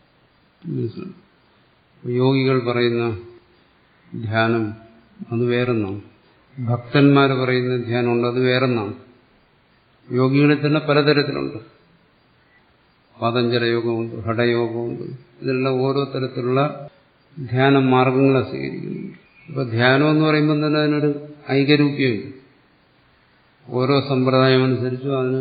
യോഗികൾ പറയുന്ന ധ്യാനം അത് വേറൊന്നാണ് ഭക്തന്മാർ പറയുന്ന ധ്യാനമുണ്ട് അത് വേറൊന്നാണ് യോഗികളിൽ തന്നെ പലതരത്തിലുണ്ട് പാതഞ്ചര യോഗമുണ്ട് ഹഠയോഗമുണ്ട് ഇതെല്ലാം ഓരോ തരത്തിലുള്ള ധ്യാന മാർഗങ്ങളെ സ്വീകരിക്കുന്നുണ്ട് ഇപ്പൊ ധ്യാനം എന്ന് പറയുമ്പോൾ തന്നെ അതിനൊരു ഐകരൂപ്യമുണ്ട് ഓരോ സമ്പ്രദായം അനുസരിച്ചും അതിന്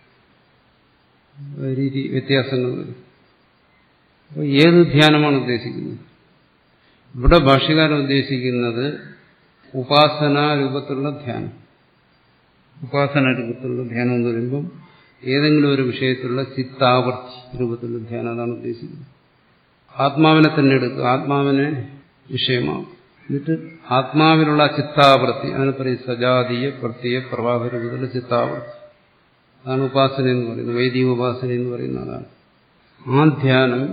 രീതി വ്യത്യാസങ്ങൾ വരും അപ്പോൾ ഏത് ധ്യാനമാണ് ഉദ്ദേശിക്കുന്നത് ഇവിടെ ഭാഷ്യകാരൻ ഉദ്ദേശിക്കുന്നത് ഉപാസനാ രൂപത്തിലുള്ള ധ്യാനം ഉപാസന രൂപത്തിലുള്ള ധ്യാനം എന്ന് പറയുമ്പം ഏതെങ്കിലും ഒരു വിഷയത്തിലുള്ള ചിത്താവർത്തി രൂപത്തിലുള്ള ധ്യാനം അതാണ് ഉദ്ദേശിക്കുന്നത് ആത്മാവിനെ തന്നെ എടുക്കുക ആത്മാവിനെ വിഷയമാകും എന്നിട്ട് ആത്മാവിലുള്ള ചിത്താവൃത്തി അതിനെ പറയും സജാതീയ പ്രത്യയ പ്രവാഹ രൂപത്തിലുള്ള ചിത്താവൃത്തി അതാണ് ഉപാസന എന്ന് പറയുന്നത് വൈദിക ഉപാസന എന്ന് പറയുന്നത് അതാണ് ആ ധ്യാനം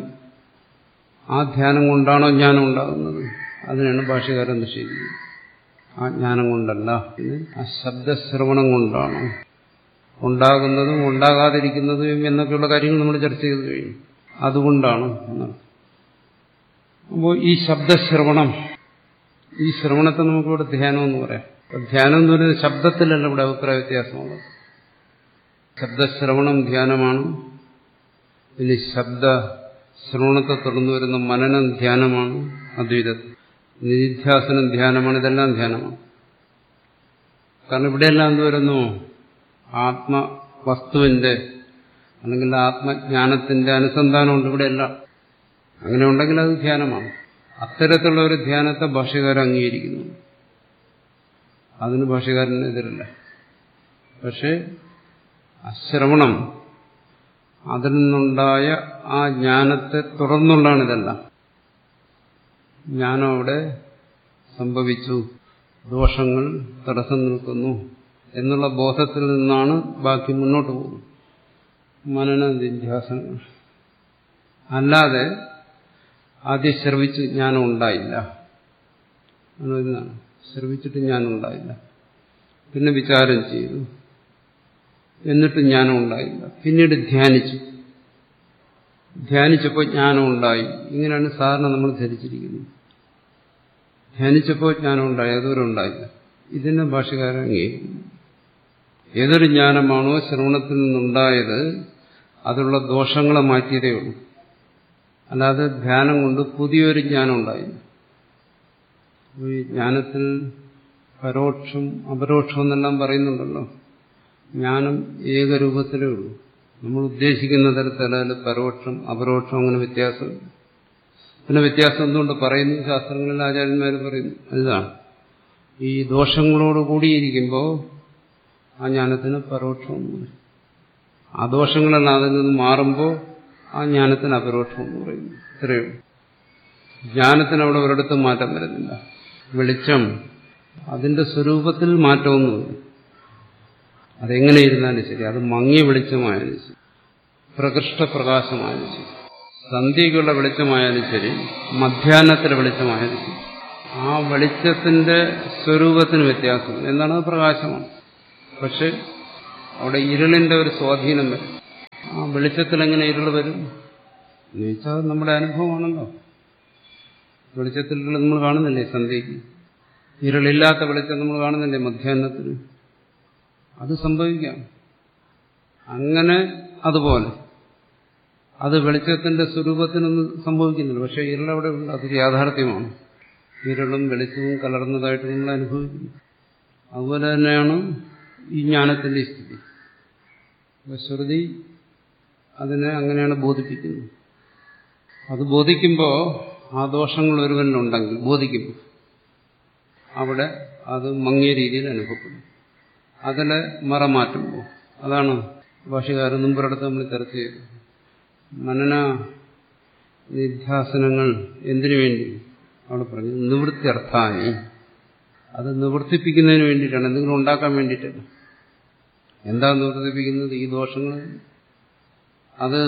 ആ ധ്യാനം കൊണ്ടാണോ ജ്ഞാനം ഉണ്ടാകുന്നത് അതിനാണ് ഭാഷകാരൻ നിഷേധിക്കുന്നത് ആ ജ്ഞാനം കൊണ്ടല്ല ഇത് ആ ശബ്ദശ്രവണം കൊണ്ടാണ് ഉണ്ടാകുന്നതും ഉണ്ടാകാതിരിക്കുന്നതും എന്നൊക്കെയുള്ള കാര്യങ്ങൾ നമ്മൾ ചർച്ച ചെയ്ത് കഴിഞ്ഞു അതുകൊണ്ടാണ് എന്നാണ് അപ്പോൾ ഈ ശബ്ദശ്രവണം ഈ ശ്രവണത്തെ നമുക്കിവിടെ ധ്യാനം എന്ന് പറയാം അപ്പൊ ധ്യാനം എന്ന് പറയുന്നത് ശബ്ദത്തിലല്ല ഇവിടെ അഭിപ്രായ വ്യത്യാസമുള്ളത് ശബ്ദശ്രവണം ധ്യാനമാണ് ഇനി ശബ്ദ ശ്രവണത്തെ തുടർന്ന് വരുന്ന മനനം ധ്യാനമാണ് അദ്വൈതത്തിൽ നിധിധ്യാസനം ധ്യാനമാണ് ഇതെല്ലാം ധ്യാനമാണ് കാരണം ഇവിടെയെല്ലാം എന്ത് വരുന്നു ആത്മവസ്തുവിന്റെ അല്ലെങ്കിൽ ആത്മജ്ഞാനത്തിന്റെ അനുസന്ധാനമുണ്ട് ഇവിടെയെല്ലാം അങ്ങനെ ഉണ്ടെങ്കിൽ അത് ധ്യാനമാണ് അത്തരത്തിലുള്ള ഒരു ധ്യാനത്തെ ഭാഷകാരൻ അംഗീകരിക്കുന്നു അതിന് ഭാഷകാരനെതിരല്ല പക്ഷെ അശ്രവണം അതിൽ നിന്നുണ്ടായ ആ ജ്ഞാനത്തെ തുടർന്നുള്ളതാണ് ഇതെല്ലാം ജ്ഞാനം അവിടെ സംഭവിച്ചു ദോഷങ്ങൾ തടസ്സം നിൽക്കുന്നു എന്നുള്ള ബോധത്തിൽ നിന്നാണ് ബാക്കി മുന്നോട്ട് പോകുന്നത് മനന നിധ്യാസങ്ങൾ അല്ലാതെ ആദ്യം ശ്രവിച്ച് ജ്ഞാനം ഉണ്ടായില്ല എന്നാണ് ശ്രവിച്ചിട്ട് ജ്ഞാനം ഉണ്ടായില്ല പിന്നെ വിചാരം ചെയ്തു എന്നിട്ട് ജ്ഞാനം ഉണ്ടായില്ല പിന്നീട് ധ്യാനിച്ചു ധ്യാനിച്ചപ്പോൾ ജ്ഞാനം ഉണ്ടായി ഇങ്ങനെയാണ് സാധാരണ നമ്മൾ ധരിച്ചിരിക്കുന്നത് ധ്യാനിച്ചപ്പോൾ ജ്ഞാനം ഉണ്ടായി അതുവരെ ഉണ്ടായില്ല ഇതിന് ഭാഷകാരൻ അംഗീകരിക്കുന്നു ഏതൊരു ജ്ഞാനമാണോ ശ്രവണത്തിൽ നിന്നുണ്ടായത് അതിലുള്ള ദോഷങ്ങളെ മാറ്റിയതേ ഉള്ളൂ അല്ലാതെ ധ്യാനം കൊണ്ട് പുതിയൊരു ജ്ഞാനം ഉണ്ടായില്ല ഈ ജ്ഞാനത്തിൽ പരോക്ഷം അപരോക്ഷം എന്നെല്ലാം പറയുന്നുണ്ടല്ലോ ജ്ഞാനം ഏകരൂപത്തിലേ ഉള്ളൂ നമ്മൾ ഉദ്ദേശിക്കുന്ന തരത്തിൽ അതിൽ പരോക്ഷം അപരോക്ഷം അങ്ങനെ വ്യത്യാസം പിന്നെ വ്യത്യാസം എന്തുകൊണ്ട് പറയുന്നു ശാസ്ത്രങ്ങളിൽ ആചാര്യന്മാർ പറയുന്നു ഇതാണ് ഈ ദോഷങ്ങളോട് കൂടിയിരിക്കുമ്പോൾ ആ ജ്ഞാനത്തിന് പരോക്ഷം എന്ന് പറയും ആ ദോഷങ്ങളെല്ലാം അതിൽ നിന്ന് മാറുമ്പോൾ ആ ജ്ഞാനത്തിന് അപരോക്ഷം എന്ന് പറയുന്നു ഇത്രയേ ഉള്ളൂ ജ്ഞാനത്തിന് അവിടെ ഒരിടത്തും മാറ്റം വരുന്നില്ല വെളിച്ചം അതിന്റെ സ്വരൂപത്തിൽ മാറ്റമൊന്നുമില്ല അതെങ്ങനെ ഇരുന്നാലും ശരി അത് മങ്ങിയ വെളിച്ചമായാലും ശരി പ്രകൃഷ്ട പ്രകാശമായാലും ശരി സന്ധ്യയ്ക്കുള്ള വെളിച്ചമായാലും ശരി മധ്യാഹ്നത്തിലെ വെളിച്ചമായാലും ശരി ആ വെളിച്ചത്തിന്റെ സ്വരൂപത്തിന് വ്യത്യാസം എന്താണ് അത് പ്രകാശമാണ് പക്ഷെ അവിടെ ഇരുളിന്റെ ഒരു സ്വാധീനം വരും ആ വെളിച്ചത്തിൽ എങ്ങനെ ഇരുൾ വരും എന്ന് ചോദിച്ചാൽ നമ്മുടെ അനുഭവമാണല്ലോ വെളിച്ചത്തിൽ ഇരുൾ നമ്മൾ കാണുന്നില്ലേ സന്ധ്യയ്ക്ക് ഇരുളില്ലാത്ത വെളിച്ചം നമ്മൾ കാണുന്നില്ലേ മധ്യാഹ്നത്തിന് അത് സംഭവിക്കാം അങ്ങനെ അതുപോലെ അത് വെളിച്ചത്തിന്റെ സ്വരൂപത്തിനൊന്നും സംഭവിക്കുന്നില്ല പക്ഷെ ഇരുളവിടെ ഉണ്ട് അതൊരു യാഥാർത്ഥ്യമാണ് ഇരുളും വെളിച്ചവും കലർന്നതായിട്ട് നമ്മൾ അനുഭവിക്കുന്നു അതുപോലെ തന്നെയാണ് ഈ ജ്ഞാനത്തിന്റെ സ്ഥിതി അപ്പൊ ശ്രുതി അതിനെ അങ്ങനെയാണ് ബോധിപ്പിക്കുന്നത് അത് ബോധിക്കുമ്പോൾ ആ ദോഷങ്ങൾ ഒരുവനിലുണ്ടെങ്കിൽ ബോധിക്കുമ്പോൾ അവിടെ അത് മങ്ങിയ രീതിയിൽ അനുഭവപ്പെടും അതിലെ മറ മാറ്റുമ്പോൾ അതാണ് ഭാഷകാരൻ മുമ്പൊരിടത്ത് നമ്മൾ ചർച്ച ചെയ്തു മനന നിധ്യാസനങ്ങൾ എന്തിനു വേണ്ടി അവിടെ പറഞ്ഞു നിവൃത്തിയർത്ഥാനി അത് നിവർത്തിപ്പിക്കുന്നതിന് വേണ്ടിയിട്ടാണ് എന്തെങ്കിലും ഉണ്ടാക്കാൻ വേണ്ടിയിട്ടല്ല എന്താ നിവർത്തിപ്പിക്കുന്നത് ഈ ദോഷങ്ങൾ അത്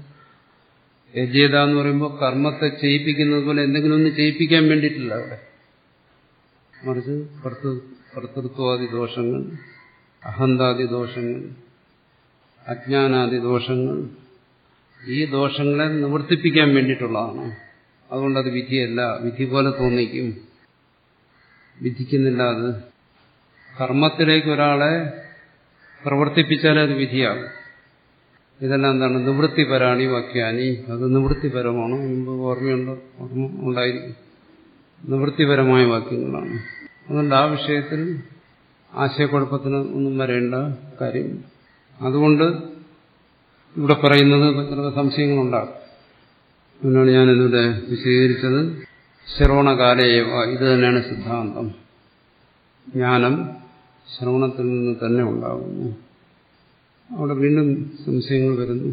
യജ്ഞത എന്ന് പറയുമ്പോൾ കർമ്മത്തെ ചെയ്യിപ്പിക്കുന്നത് പോലെ എന്തെങ്കിലും ഒന്ന് ചെയ്യിപ്പിക്കാൻ വേണ്ടിയിട്ടില്ല അവിടെ മറിച്ച് കർത്തൃത്വാദി ദോഷങ്ങൾ അഹന്താദി ദോഷങ്ങൾ അജ്ഞാനാദി ദോഷങ്ങൾ ഈ ദോഷങ്ങളെ നിവർത്തിപ്പിക്കാൻ വേണ്ടിയിട്ടുള്ളതാണ് അതുകൊണ്ടത് വിധിയല്ല വിധി പോലെ തോന്നിക്കും വിധിക്കുന്നില്ല അത് കർമ്മത്തിലേക്ക് ഒരാളെ പ്രവർത്തിപ്പിച്ചാലേ അത് വിധിയാകും ഇതെല്ലാം എന്താണ് നിവൃത്തിപരാണി വാക്യാനി അത് നിവൃത്തിപരമാണോ മുമ്പ് ഓർമ്മയുണ്ടോ ഓർമ്മ ഉണ്ടായിരിക്കും നിവൃത്തിപരമായ വാക്യങ്ങളാണ് അതുകൊണ്ട് ആ വിഷയത്തിൽ ആശയക്കുഴപ്പത്തിന് ഒന്നും വരേണ്ട കാര്യമില്ല അതുകൊണ്ട് ഇവിടെ പറയുന്നത് ചില സംശയങ്ങളുണ്ടാകും അതിനാണ് ഞാൻ എന്നിവിടെ വിശദീകരിച്ചത് ശ്രവണകാലയേവ ഇത് തന്നെയാണ് സിദ്ധാന്തം ജ്ഞാനം ശ്രവണത്തിൽ നിന്ന് തന്നെ ഉണ്ടാകുന്നു അവിടെ വീണ്ടും സംശയങ്ങൾ വരുന്നു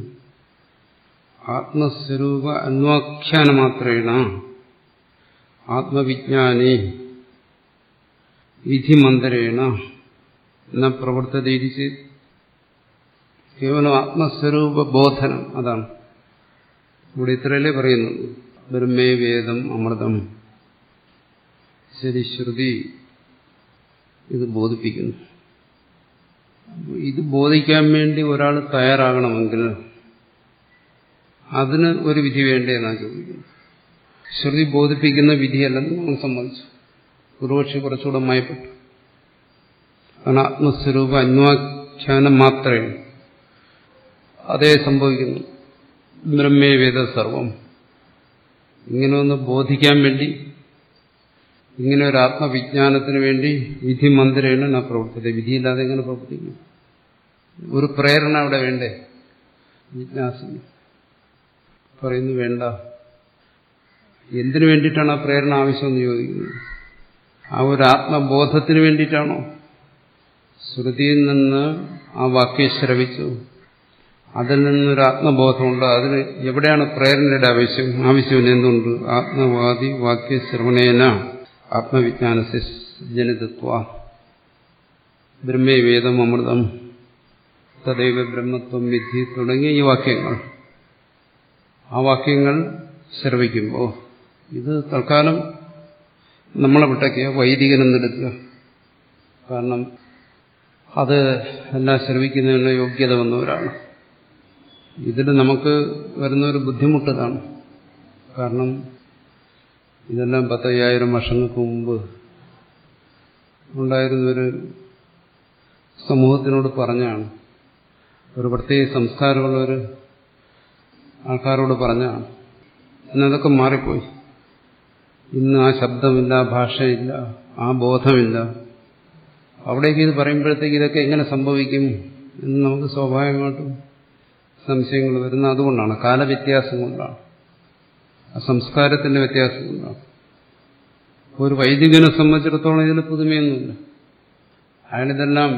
ആത്മസ്വരൂപ അന്വാഖ്യാന മാത്രേണ ആത്മവിജ്ഞാനി വിധിമന്ദരേണ എന്ന പ്രവർത്തതിരിച്ച് കേവലം ആത്മസ്വരൂപ ബോധനം അതാണ് ഇവിടെ ഇത്രയല്ലേ പറയുന്നുള്ളൂ ബ്രഹ്മേ വേദം അമൃതം ശരി ശ്രുതി ഇത് ബോധിപ്പിക്കുന്നു ഇത് ബോധിക്കാൻ വേണ്ടി ഒരാൾ തയ്യാറാകണമെങ്കിൽ അതിന് ഒരു വിധി വേണ്ടേ എന്നാണ് ചോദിക്കുന്നത് ശ്രുതി ബോധിപ്പിക്കുന്ന വിധിയല്ലെന്ന് നമ്മൾ സമ്മതിച്ചു ഒരുപക്ഷെ കുറച്ചുകൂടെ മയപ്പെട്ടു കാരണം ആത്മസ്വരൂപ അന്വാഖ്യാനം മാത്രമേ അതേ സംഭവിക്കുന്നു ബ്രഹ്മേ വേദ സർവം ഇങ്ങനെ ഒന്ന് ബോധിക്കാൻ വേണ്ടി ഇങ്ങനെ ഒരു ആത്മവിജ്ഞാനത്തിന് വേണ്ടി വിധി മന്ദിരേണ ഞാൻ പ്രവർത്തിച്ചത് വിധിയില്ലാതെ എങ്ങനെ പ്രവർത്തിക്കും ഒരു പ്രേരണ അവിടെ വേണ്ടേ ജിജ്ഞാസന പറയുന്നു വേണ്ട എന്തിനു വേണ്ടിയിട്ടാണ് ആ പ്രേരണ ആവശ്യമെന്ന് ചോദിക്കുന്നത് ആ ഒരു ആത്മബോധത്തിന് വേണ്ടിയിട്ടാണോ ശ്രുതിയിൽ നിന്ന് ആ വാക്യം ശ്രവിച്ചു അതിൽ നിന്നൊരു ആത്മബോധമുണ്ട് അതിന് എവിടെയാണ് പ്രേരണയുടെ ആവശ്യം ആവശ്യം എന്തുണ്ട് ആത്മവാദി വാക്യ ശ്രവണേന ആത്മവിജ്ഞാന ജനിതത്വ ബ്രഹ്മേ വേദം അമൃതം തദൈവ ബ്രഹ്മത്വം വിധി തുടങ്ങിയ ഈ വാക്യങ്ങൾ ആ വാക്യങ്ങൾ ശ്രവിക്കുമ്പോൾ ഇത് തൽക്കാലം നമ്മളെ വിട്ടൊക്കെ വൈദികനെന്നെടുക്കുക കാരണം അത് എല്ലാം ശ്രവിക്കുന്നതിനുള്ള യോഗ്യത വന്നവരാണ് ഇതിൽ നമുക്ക് വരുന്ന ഒരു ബുദ്ധിമുട്ടതാണ് കാരണം ഇതെല്ലാം പത്തയ്യായിരം വർഷങ്ങൾക്ക് മുമ്പ് ഉണ്ടായിരുന്നൊരു സമൂഹത്തിനോട് പറഞ്ഞാണ് ഒരു പ്രത്യേക സംസ്കാരമുള്ളൊരു ആൾക്കാരോട് പറഞ്ഞാണ് എന്നതൊക്കെ മാറിപ്പോയി ഇന്ന് ആ ശബ്ദമില്ല ഭാഷയില്ല ആ ബോധമില്ല അവിടേക്ക് ഇത് പറയുമ്പോഴത്തേക്ക് ഇതൊക്കെ എങ്ങനെ സംഭവിക്കും എന്ന് നമുക്ക് സ്വാഭാവികമായിട്ടും സംശയങ്ങൾ വരുന്ന അതുകൊണ്ടാണ് കാലവ്യത്യാസം കൊണ്ടാണ് ആ സംസ്കാരത്തിന്റെ വ്യത്യാസം കൊണ്ടാണ് ഒരു വൈദികനെ സംബന്ധിച്ചിടത്തോളം ഇതിൽ പുതുമയൊന്നുമില്ല അയാളിതെല്ലാം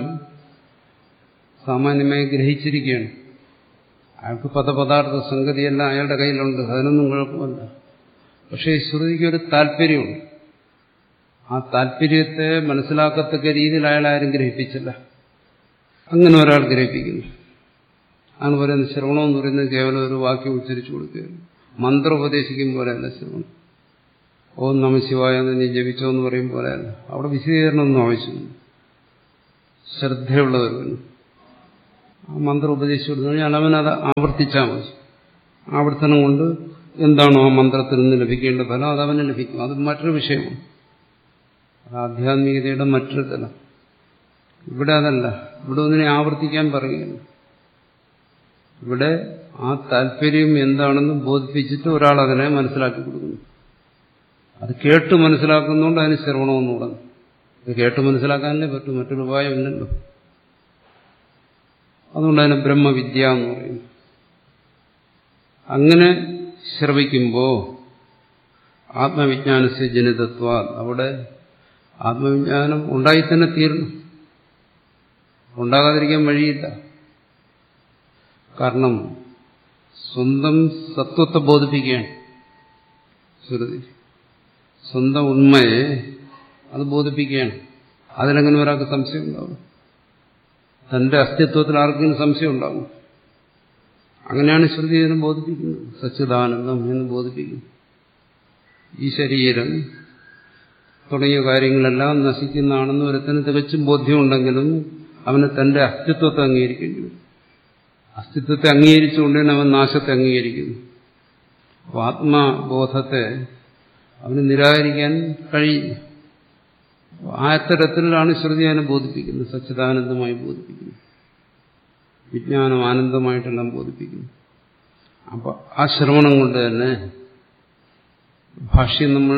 സാമാന്യമായി ഗ്രഹിച്ചിരിക്കുകയാണ് അയാൾക്ക് പദപദാർത്ഥ സംഗതിയെല്ലാം അയാളുടെ കയ്യിലുണ്ട് അതിനൊന്നും കുഴപ്പമില്ല പക്ഷേ ശ്രുതിക്ക് ഒരു താല്പര്യമുണ്ട് ആ താല്പര്യത്തെ മനസ്സിലാക്കത്തക്ക രീതിയിൽ അയാൾ ആരും ഗ്രഹിപ്പിച്ചില്ല അങ്ങനെ ഒരാൾ ഗ്രഹിപ്പിക്കുന്നു ആണ് പറയുന്നത് ശ്രവണം എന്ന് പറയുന്നത് കേവലം ഒരു വാക്യം ഉച്ചരിച്ചു കൊടുക്കുകയാണ് മന്ത്രം ഉപദേശിക്കും പോലെയല്ല ശ്രവണം ഓം നമ ശിവായ എന്ന് നീ ജപിച്ചോ എന്ന് പറയും പോലെയല്ല അവിടെ വിശദീകരണമൊന്നും ആവശ്യമില്ല ശ്രദ്ധയുള്ളവരും ആ മന്ത്രം ഉപദേശിച്ചു കൊടുത്തു കഴിഞ്ഞാൽ അവനത് ആവർത്തിച്ചാൽ മതി ആവർത്തനം കൊണ്ട് എന്താണോ ആ മന്ത്രത്തിൽ നിന്ന് ലഭിക്കേണ്ട ഫലം അത് അവന് ലഭിക്കും അത് മറ്റൊരു വിഷയമാണ് അത് ആധ്യാത്മികതയുടെ മറ്റൊരു തലം ഇവിടെ അതല്ല ഇവിടെ ഒന്നിനെ ആവർത്തിക്കാൻ പറയുകയാണ് ഇവിടെ ആ താല്പര്യം എന്താണെന്ന് ബോധിപ്പിച്ചിട്ട് ഒരാൾ അതിനെ മനസ്സിലാക്കി കൊടുക്കുന്നു അത് കേട്ട് മനസ്സിലാക്കുന്നതുകൊണ്ട് അതിന് ശ്രവണമെന്ന് തുടങ്ങും ഇത് കേട്ട് മനസ്സിലാക്കാനല്ലേ പറ്റും മറ്റൊരു ഉപായമില്ലല്ലോ അതുകൊണ്ട് അതിനെ ബ്രഹ്മവിദ്യ എന്ന് പറയുന്നു അങ്ങനെ ശ്രവിക്കുമ്പോൾ ആത്മവിജ്ഞാനസ്യ ജനിതത്വ അവിടെ ആത്മവിജ്ഞാനം ഉണ്ടായി തന്നെ തീരണം ഉണ്ടാകാതിരിക്കാൻ വഴിയില്ല കാരണം സ്വന്തം സത്വത്തെ ബോധിപ്പിക്കുകയാണ് ശ്രുതി സ്വന്തം ഉണ്മയെ അത് ബോധിപ്പിക്കുകയാണ് അതിലെങ്ങനെ ഒരാൾക്ക് സംശയം ഉണ്ടാവും തന്റെ അസ്തിത്വത്തിൽ ആർക്കെങ്കിലും സംശയം ഉണ്ടാവും അങ്ങനെയാണ് ശ്രുതി ഇതിനെ ബോധിപ്പിക്കുന്നത് സച്ചിദാനന്ദം എന്ന് ബോധിപ്പിക്കുന്നു ഈ ശരീരം തുടങ്ങിയ കാര്യങ്ങളെല്ലാം നശിക്കുന്നതാണെന്ന് ഒരുത്തിന് തികച്ചും ബോധ്യമുണ്ടെങ്കിലും അവന് തന്റെ അസ്തിത്വത്തെ അംഗീകരിക്കേണ്ടി വരും അസ്തിത്വത്തെ അംഗീകരിച്ചുകൊണ്ട് തന്നെ അവൻ നാശത്തെ അംഗീകരിക്കുന്നു അപ്പോൾ ആത്മബോധത്തെ അവന് നിരാകരിക്കാൻ കഴിയില്ല ആ തരത്തിലാണ് ശ്രുതി അതിനെ ബോധിപ്പിക്കുന്നത് സച്ചിദാനന്ദമായി ബോധിപ്പിക്കുന്നു വിജ്ഞാനം ആനന്ദമായിട്ടെല്ലാം ബോധിപ്പിക്കുന്നു അപ്പോൾ ആ ശ്രവണം കൊണ്ട് തന്നെ ഭാഷ്യം നമ്മൾ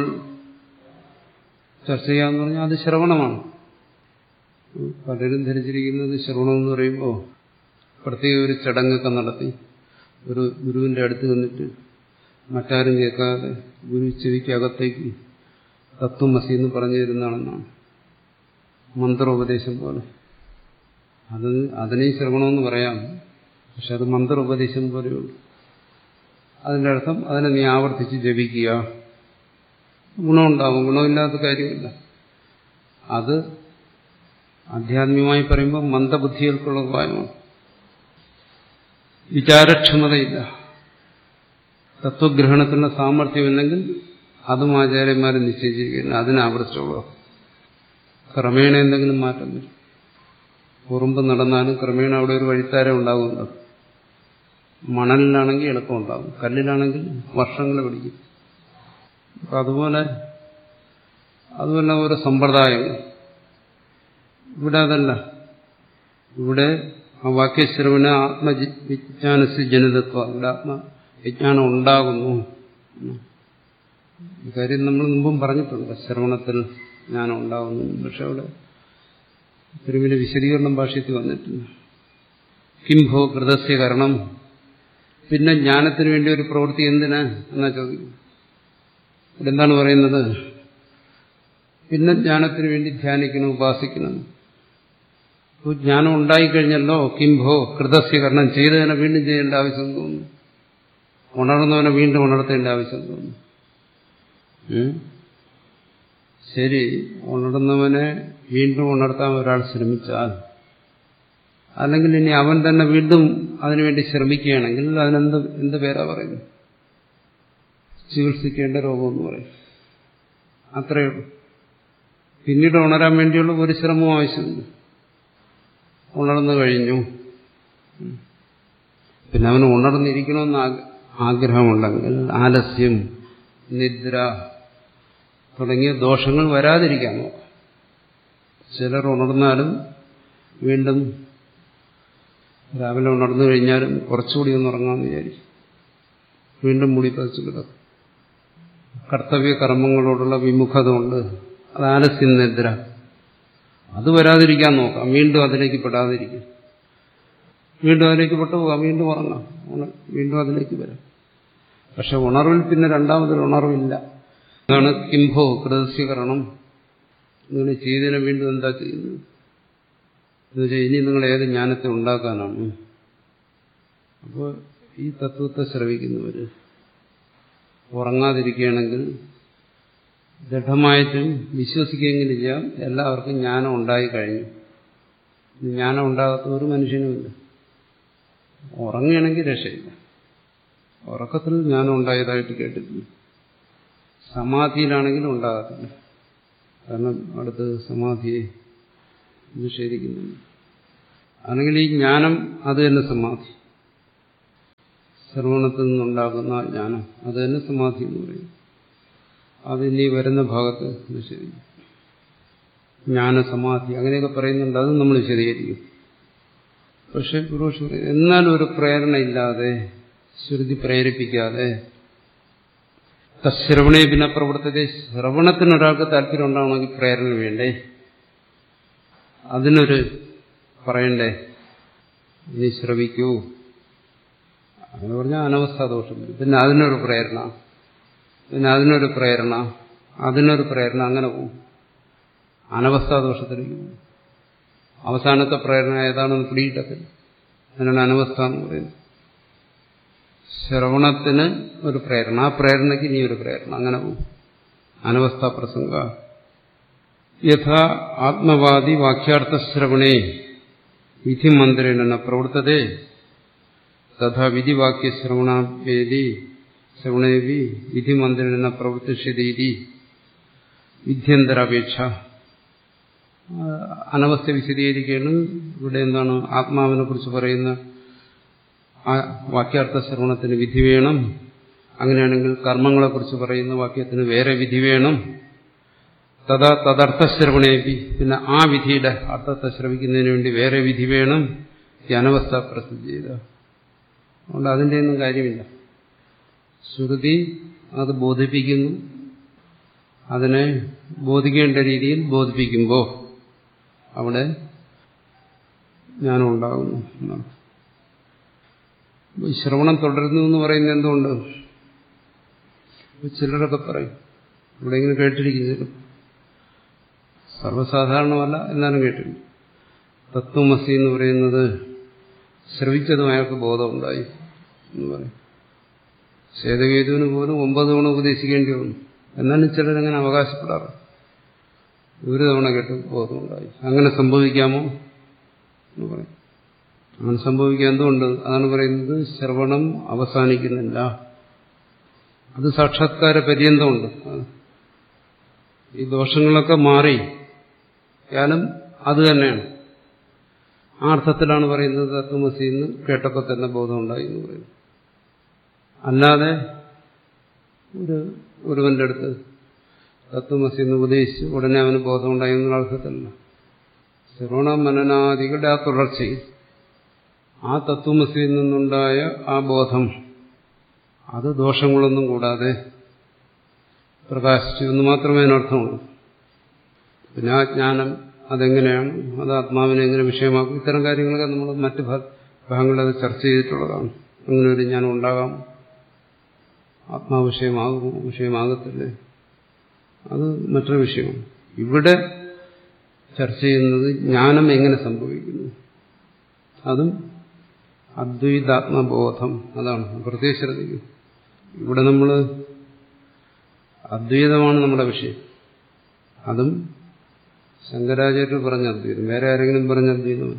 ചർച്ച ചെയ്യാന്ന് പറഞ്ഞാൽ അത് ശ്രവണമാണ് പലരും ധരിച്ചിരിക്കുന്നത് ശ്രവണം എന്ന് പറയുമ്പോൾ പ്രത്യേക ഒരു ചടങ്ങൊക്കെ നടത്തി ഒരു ഗുരുവിന്റെ അടുത്ത് നിന്നിട്ട് മറ്റാരും കേൾക്കാതെ ഗുരു ചെവിക്കകത്തേക്ക് തത്വമസി എന്ന് പറഞ്ഞു തരുന്നതാണെന്നാണ് മന്ത്രോപദേശം പോലെ അത് അതിനെയും ശ്രവണമെന്ന് പറയാം പക്ഷെ അത് മന്ത്രോപദേശം പോലെയുള്ളൂ അതിൻ്റെ അർത്ഥം അതിനെ നീ ആവർത്തിച്ച് ജപിക്കുക ഗുണമുണ്ടാകും ഗുണമില്ലാത്ത കാര്യമില്ല അത് ആധ്യാത്മികമായി പറയുമ്പോൾ മന്ദബുദ്ധികൾക്കുള്ള ഉപായമാണ് വിചാരക്ഷമതയില്ല തത്വഗ്രഹണത്തിനുള്ള സാമർഥ്യമില്ലെങ്കിൽ അതും ആചാര്യന്മാർ നിശ്ചയിച്ചിരിക്കുന്നു അതിനെ ആവർത്തിച്ചോളൂ ക്രമേണ എന്തെങ്കിലും മാറ്റം വരും ഉറുമ്പ് നടന്നാലും ക്രമേണ അവിടെ ഒരു വഴിത്താരം ഉണ്ടാകുന്നത് മണലിലാണെങ്കിൽ എളുപ്പം ഉണ്ടാകും കല്ലിലാണെങ്കിൽ വർഷങ്ങൾ പിടിക്കും അപ്പം അതുപോലെ അതുപോലെ ഓരോ സമ്പ്രദായങ്ങൾ ഇവിടെ അതല്ല ഇവിടെ ആ വാക്യശ്രവണ ആത്മവിജ്ഞാനസ് ജനിതത്വ ഇവിടെ ആത്മവിജ്ഞാനം ഉണ്ടാകുന്നു കാര്യം നമ്മൾ മുമ്പും പറഞ്ഞിട്ടുണ്ട് ശ്രവണത്തിൽ ജ്ഞാനം ഉണ്ടാകുന്നു പക്ഷെ അവിടെ ഒരു വലിയ വിശദീകരണം ഭാഷ്യത്തിൽ വന്നിട്ടില്ല കിംഭോ കൃതസ്യ കരണം പിന്നെ ജ്ഞാനത്തിന് വേണ്ടി ഒരു പ്രവൃത്തി എന്തിനാ എന്നാ ചോദിക്കും ഇവിടെ എന്താണ് പറയുന്നത് പിന്നെ ജ്ഞാനത്തിന് വേണ്ടി ധ്യാനിക്കണം ഉപാസിക്കണം ജ്ഞാനം ഉണ്ടായിക്കഴിഞ്ഞല്ലോ കിംഭോ കൃതസ്യകരണം ചെയ്തതിനെ വീണ്ടും ചെയ്യേണ്ട ആവശ്യം തോന്നുന്നു ഉണർന്നവനെ വീണ്ടും ഉണർത്തേണ്ട ആവശ്യം തോന്നുന്നു ശരി ഉണർന്നവനെ വീണ്ടും ഉണർത്താൻ ഒരാൾ ശ്രമിച്ചാൽ അല്ലെങ്കിൽ ഇനി അവൻ തന്നെ വീണ്ടും അതിനുവേണ്ടി ശ്രമിക്കുകയാണെങ്കിൽ അതിനെന്ത് എന്ത് പേരാ പറയുന്നത് ചികിത്സിക്കേണ്ട രോഗമെന്ന് പറയും അത്രയേ ഉള്ളൂ പിന്നീട് ഉണരാൻ വേണ്ടിയുള്ള ഒരു ശ്രമവും ആവശ്യമില്ല ഉണർന്നു കഴിഞ്ഞു പിന്നെ അവന് ഉണർന്നിരിക്കണമെന്ന് ആഗ്രഹമുണ്ടെങ്കിൽ ആലസ്യം നിദ്ര തുടങ്ങിയ ദോഷങ്ങൾ വരാതിരിക്കാൻ നോക്കാം ചിലർ ഉണർന്നാലും വീണ്ടും രാവിലെ ഉണർന്നു കഴിഞ്ഞാലും കുറച്ചുകൂടി ഒന്ന് ഉറങ്ങാമെന്ന് വിചാരിക്കും വീണ്ടും മുടി പതിച്ചു കിടക്കും കർത്തവ്യ കർമ്മങ്ങളോടുള്ള വിമുഖത കൊണ്ട് അത് ആലസ്യം നിദ്ര അത് വരാതിരിക്കാൻ നോക്കാം വീണ്ടും അതിലേക്ക് പെടാതിരിക്കും വീണ്ടും അതിലേക്ക് പെട്ടുപോകാം വീണ്ടും ഉറങ്ങാം വീണ്ടും അതിലേക്ക് വരാം പക്ഷെ ഉണർവിൽ പിന്നെ രണ്ടാമതൊരു ഉണർവില്ല അതാണ് കിംഭോ കൃതസ്യകരണം നിങ്ങൾ ചെയ്തതിനെ വീണ്ടും എന്താ ചെയ്യുന്നത് എന്നുവെച്ചാൽ ഇനി നിങ്ങൾ ഏത് ജ്ഞാനത്തെ ഉണ്ടാക്കാനാണ് അപ്പോൾ ഈ തത്വത്തെ ശ്രവിക്കുന്നവർ ഉറങ്ങാതിരിക്കുകയാണെങ്കിൽ ദൃഢമായിട്ടും വിശ്വസിക്കുകയെങ്കിലും ചെയ്യാം എല്ലാവർക്കും ജ്ഞാനം ഉണ്ടായി കഴിഞ്ഞു ജ്ഞാനം ഉണ്ടാകാത്ത ഒരു മനുഷ്യനുമില്ല ഉറങ്ങുകയാണെങ്കിൽ രക്ഷയില്ല ഉറക്കത്തിൽ ജ്ഞാനം ഉണ്ടായതായിട്ട് കേട്ടിട്ടില്ല സമാധിയിലാണെങ്കിലും ഉണ്ടാകത്തില്ല കാരണം അടുത്ത് സമാധിയെ നിഷേധിക്കുന്നുണ്ട് അല്ലെങ്കിൽ ഈ ജ്ഞാനം അത് തന്നെ സമാധി ശ്രവണത്തിൽ നിന്നുണ്ടാകുന്ന ആ ജ്ഞാനം അത് തന്നെ സമാധി എന്ന് പറയും അത് ഇനി വരുന്ന ഭാഗത്ത് വിശദീകരിക്കും ജ്ഞാനസമാധി അങ്ങനെയൊക്കെ പറയുന്നുണ്ട് അത് നമ്മൾ വിശദീകരിക്കും പക്ഷെ പുരുഷ എന്നാൽ ഒരു പ്രേരണ ഇല്ലാതെ ശ്രുതി പ്രേരിപ്പിക്കാതെ തശ്രവണേ പിന്നെ പ്രവർത്തത്തെ ശ്രവണത്തിന് ഒരാൾക്ക് താല്പര്യം ഉണ്ടാവണമെങ്കിൽ പ്രേരണ വേണ്ടേ അതിനൊരു പറയണ്ടേ നീ ശ്രവിക്കൂ അങ്ങനെ പറഞ്ഞാൽ അനവസ്ഥാദോഷം വരും പിന്നെ അതിനൊരു പ്രേരണ പിന്നെ അതിനൊരു പ്രേരണ അതിനൊരു പ്രേരണ അങ്ങനെ പോകും അനവസ്ഥാദോഷത്തിലേക്ക് പോകും അവസാനത്തെ പ്രേരണ ഏതാണെന്ന് പിടിയിട്ടത്തില്ല അതിനാണ് അനവസ്ഥ എന്ന് പറയുന്നത് ശ്രവണത്തിന് ഒരു പ്രേരണ ആ പ്രേരണയ്ക്ക് ഇനി ഒരു പ്രേരണ അങ്ങനെ പോകും അനവസ്ഥ പ്രസംഗ യഥാ ആത്മവാദി വാക്യാർത്ഥശ്രവണേ വിധിമന്ത്രേണ പ്രവർത്തതേ തഥാ വിധിവാക്യശ്രവണേതി ശ്രവണേവി വിധിമന്ത്രേണ പ്രവർത്തിഷ്യതീതി വിധ്യന്തരാപേക്ഷ അനവസ്ഥ വിശദീകരിക്കുകയാണ് ഇവിടെ എന്താണ് ആത്മാവിനെ കുറിച്ച് പറയുന്ന ആ വാക്യാർത്ഥ ശ്രവണത്തിന് വിധി വേണം അങ്ങനെയാണെങ്കിൽ കർമ്മങ്ങളെക്കുറിച്ച് പറയുന്ന വാക്യത്തിന് വേറെ വിധി വേണം തഥാ തദർത്ഥശ്രവണേപി പിന്നെ ആ വിധിയുടെ അർത്ഥത്തെ ശ്രവിക്കുന്നതിന് വേണ്ടി വേറെ വിധി വേണം ഈ അനവസ്ഥ പ്രസിദ്ധി ചെയ്ത അതുകൊണ്ട് അതിൻ്റെ ഒന്നും കാര്യമില്ല ശ്രുതി അത് ബോധിപ്പിക്കുന്നു അതിനെ ബോധിക്കേണ്ട രീതിയിൽ ബോധിപ്പിക്കുമ്പോൾ അവിടെ ജ്ഞാനം ഉണ്ടാകുന്നു എന്നാണ് ഈ ശ്രവണം തുടരുന്നു എന്ന് പറയുന്നത് എന്തുകൊണ്ട് ചിലരൊക്കെ പറയും എവിടെയെങ്കിലും കേട്ടിരിക്കുന്നു സർവ്വസാധാരണമല്ല എന്നാലും കേട്ടിരുന്നു തത്വമസി എന്ന് പറയുന്നത് ശ്രവിച്ചതും അയാൾക്ക് ബോധമുണ്ടായി എന്ന് പറയും ശ്വേതകേതുവിന് പോലും ഒമ്പത് തവണ ഉപദേശിക്കേണ്ടി വന്നു എന്നാലും ചിലരങ്ങനെ അവകാശപ്പെടാറ് ഒരു തവണ കേട്ട് ബോധമുണ്ടായി അങ്ങനെ സംഭവിക്കാമോ എന്ന് പറയും അങ്ങനെ സംഭവിക്കുക എന്തുകൊണ്ട് അതാണ് പറയുന്നത് ശ്രവണം അവസാനിക്കുന്നില്ല അത് സാക്ഷാത്കാര പര്യന്തമുണ്ട് ഈ ദോഷങ്ങളൊക്കെ മാറി ജ്ഞാനം അത് തന്നെയാണ് ആ അർത്ഥത്തിലാണ് പറയുന്നത് തത്വമസി എന്ന് കേട്ടപ്പോൾ തന്നെ ബോധമുണ്ടായി എന്ന് പറയുന്നു അല്ലാതെ ഒരു ഒരുവന്റെ അടുത്ത് തത്വമസി എന്ന് ഉപദേശിച്ച് ഉടനെ അവന് ബോധമുണ്ടായി എന്നുള്ള അർത്ഥത്തിലല്ല ശ്രവണ മനനാദികളുടെ ആ തുടർച്ചയിൽ ആ തത്വമസിയിൽ നിന്നുണ്ടായ ആ ബോധം അത് ദോഷങ്ങളൊന്നും കൂടാതെ പ്രകാശിച്ചു എന്ന് മാത്രമേ അതിനർത്ഥമുള്ളൂ പിന്നെ ആ ജ്ഞാനം അതെങ്ങനെയാണ് അത് ആത്മാവിനെ എങ്ങനെ വിഷയമാക്കും ഇത്തരം കാര്യങ്ങളൊക്കെ നമ്മൾ മറ്റ് ഭാഗങ്ങളിൽ അത് ചർച്ച ചെയ്തിട്ടുള്ളതാണ് അങ്ങനെ ഒരു ജ്ഞാനം ഉണ്ടാകാം ആത്മാവിഷയമാകുമോ വിഷയമാകത്തില്ലേ അത് മറ്റൊരു വിഷയമാണ് ഇവിടെ ചർച്ച ചെയ്യുന്നത് ജ്ഞാനം എങ്ങനെ സംഭവിക്കുന്നു അതും അദ്വൈതാത്മബോധം അതാണ് പ്രത്യേകിച്ച് ശ്രദ്ധിക്കും ഇവിടെ നമ്മൾ അദ്വൈതമാണ് നമ്മുടെ വിഷയം അതും ശങ്കരാചാര്യർ പറഞ്ഞ അദ്വൈതം വേറെ ആരെങ്കിലും പറഞ്ഞ അദ്വൈതമാണ്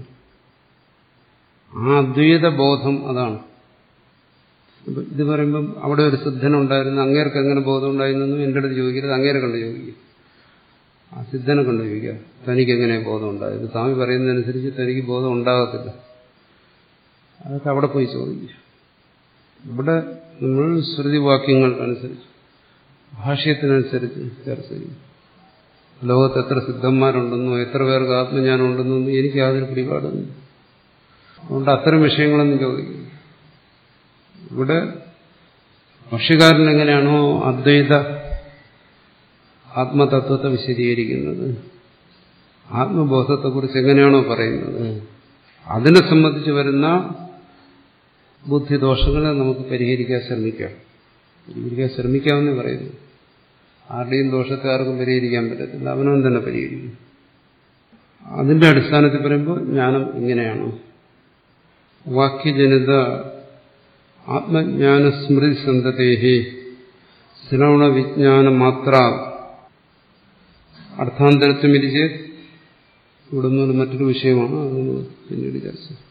ആ അദ്വൈത ബോധം അതാണ് ഇത് പറയുമ്പം അവിടെ ഒരു സിദ്ധനുണ്ടായിരുന്നു അങ്ങേർക്ക് എങ്ങനെ ബോധം ഉണ്ടായിരുന്നു എൻ്റെ അടുത്ത് ചോദിക്കരുത് അങ്ങേരെ കണ്ട് ചോദിക്കുക ആ സിദ്ധനെ കണ്ട് ചോദിക്കുക തനിക്ക് എങ്ങനെ ബോധം ഉണ്ടായത് സ്വാമി പറയുന്നതനുസരിച്ച് തനിക്ക് ബോധം ഉണ്ടാകത്തില്ല അതൊക്കെ അവിടെ പോയി ചോദിക്കുക ഇവിടെ നമ്മൾ ശ്രുതിവാക്യങ്ങൾ അനുസരിച്ച് ഭാഷ്യത്തിനനുസരിച്ച് ചർച്ച ചെയ്യും ലോകത്ത് എത്ര സിദ്ധന്മാരുണ്ടെന്നോ എത്ര പേർക്ക് ആത്മജ്ഞാനം ഉണ്ടെന്നോ എനിക്ക് യാതൊരു പിടിപാടൊന്നും അതുകൊണ്ട് അത്തരം വിഷയങ്ങളൊന്നും ചോദിക്കും ഇവിടെ ഭക്ഷ്യകാരൻ എങ്ങനെയാണോ അദ്വൈത ആത്മതത്വത്തെ വിശദീകരിക്കുന്നത് ആത്മബോധത്തെക്കുറിച്ച് എങ്ങനെയാണോ പറയുന്നത് അതിനെ സംബന്ധിച്ച് വരുന്ന ബുദ്ധിദോഷങ്ങളെ നമുക്ക് പരിഹരിക്കാൻ ശ്രമിക്കാം പരിഹരിക്കാൻ ശ്രമിക്കാമെന്ന് പറയുന്നു ആരുടെയും ദോഷത്തെ ആർക്കും പരിഹരിക്കാൻ പറ്റത്തില്ല അവനവൻ തന്നെ പരിഹരിക്കും അതിന്റെ അടിസ്ഥാനത്തിൽ പറയുമ്പോൾ ജ്ഞാനം ഇങ്ങനെയാണ് വാക്യജനിത ആത്മജ്ഞാന സ്മൃതി സന്തതേഹി ശ്രവണ വിജ്ഞാന മാത്ര അർത്ഥാന്തരത്വം ഇരിച്ച് ഇവിടെ നിന്ന് മറ്റൊരു വിഷയമാണ് അത് പിന്നീട് ചർച്ച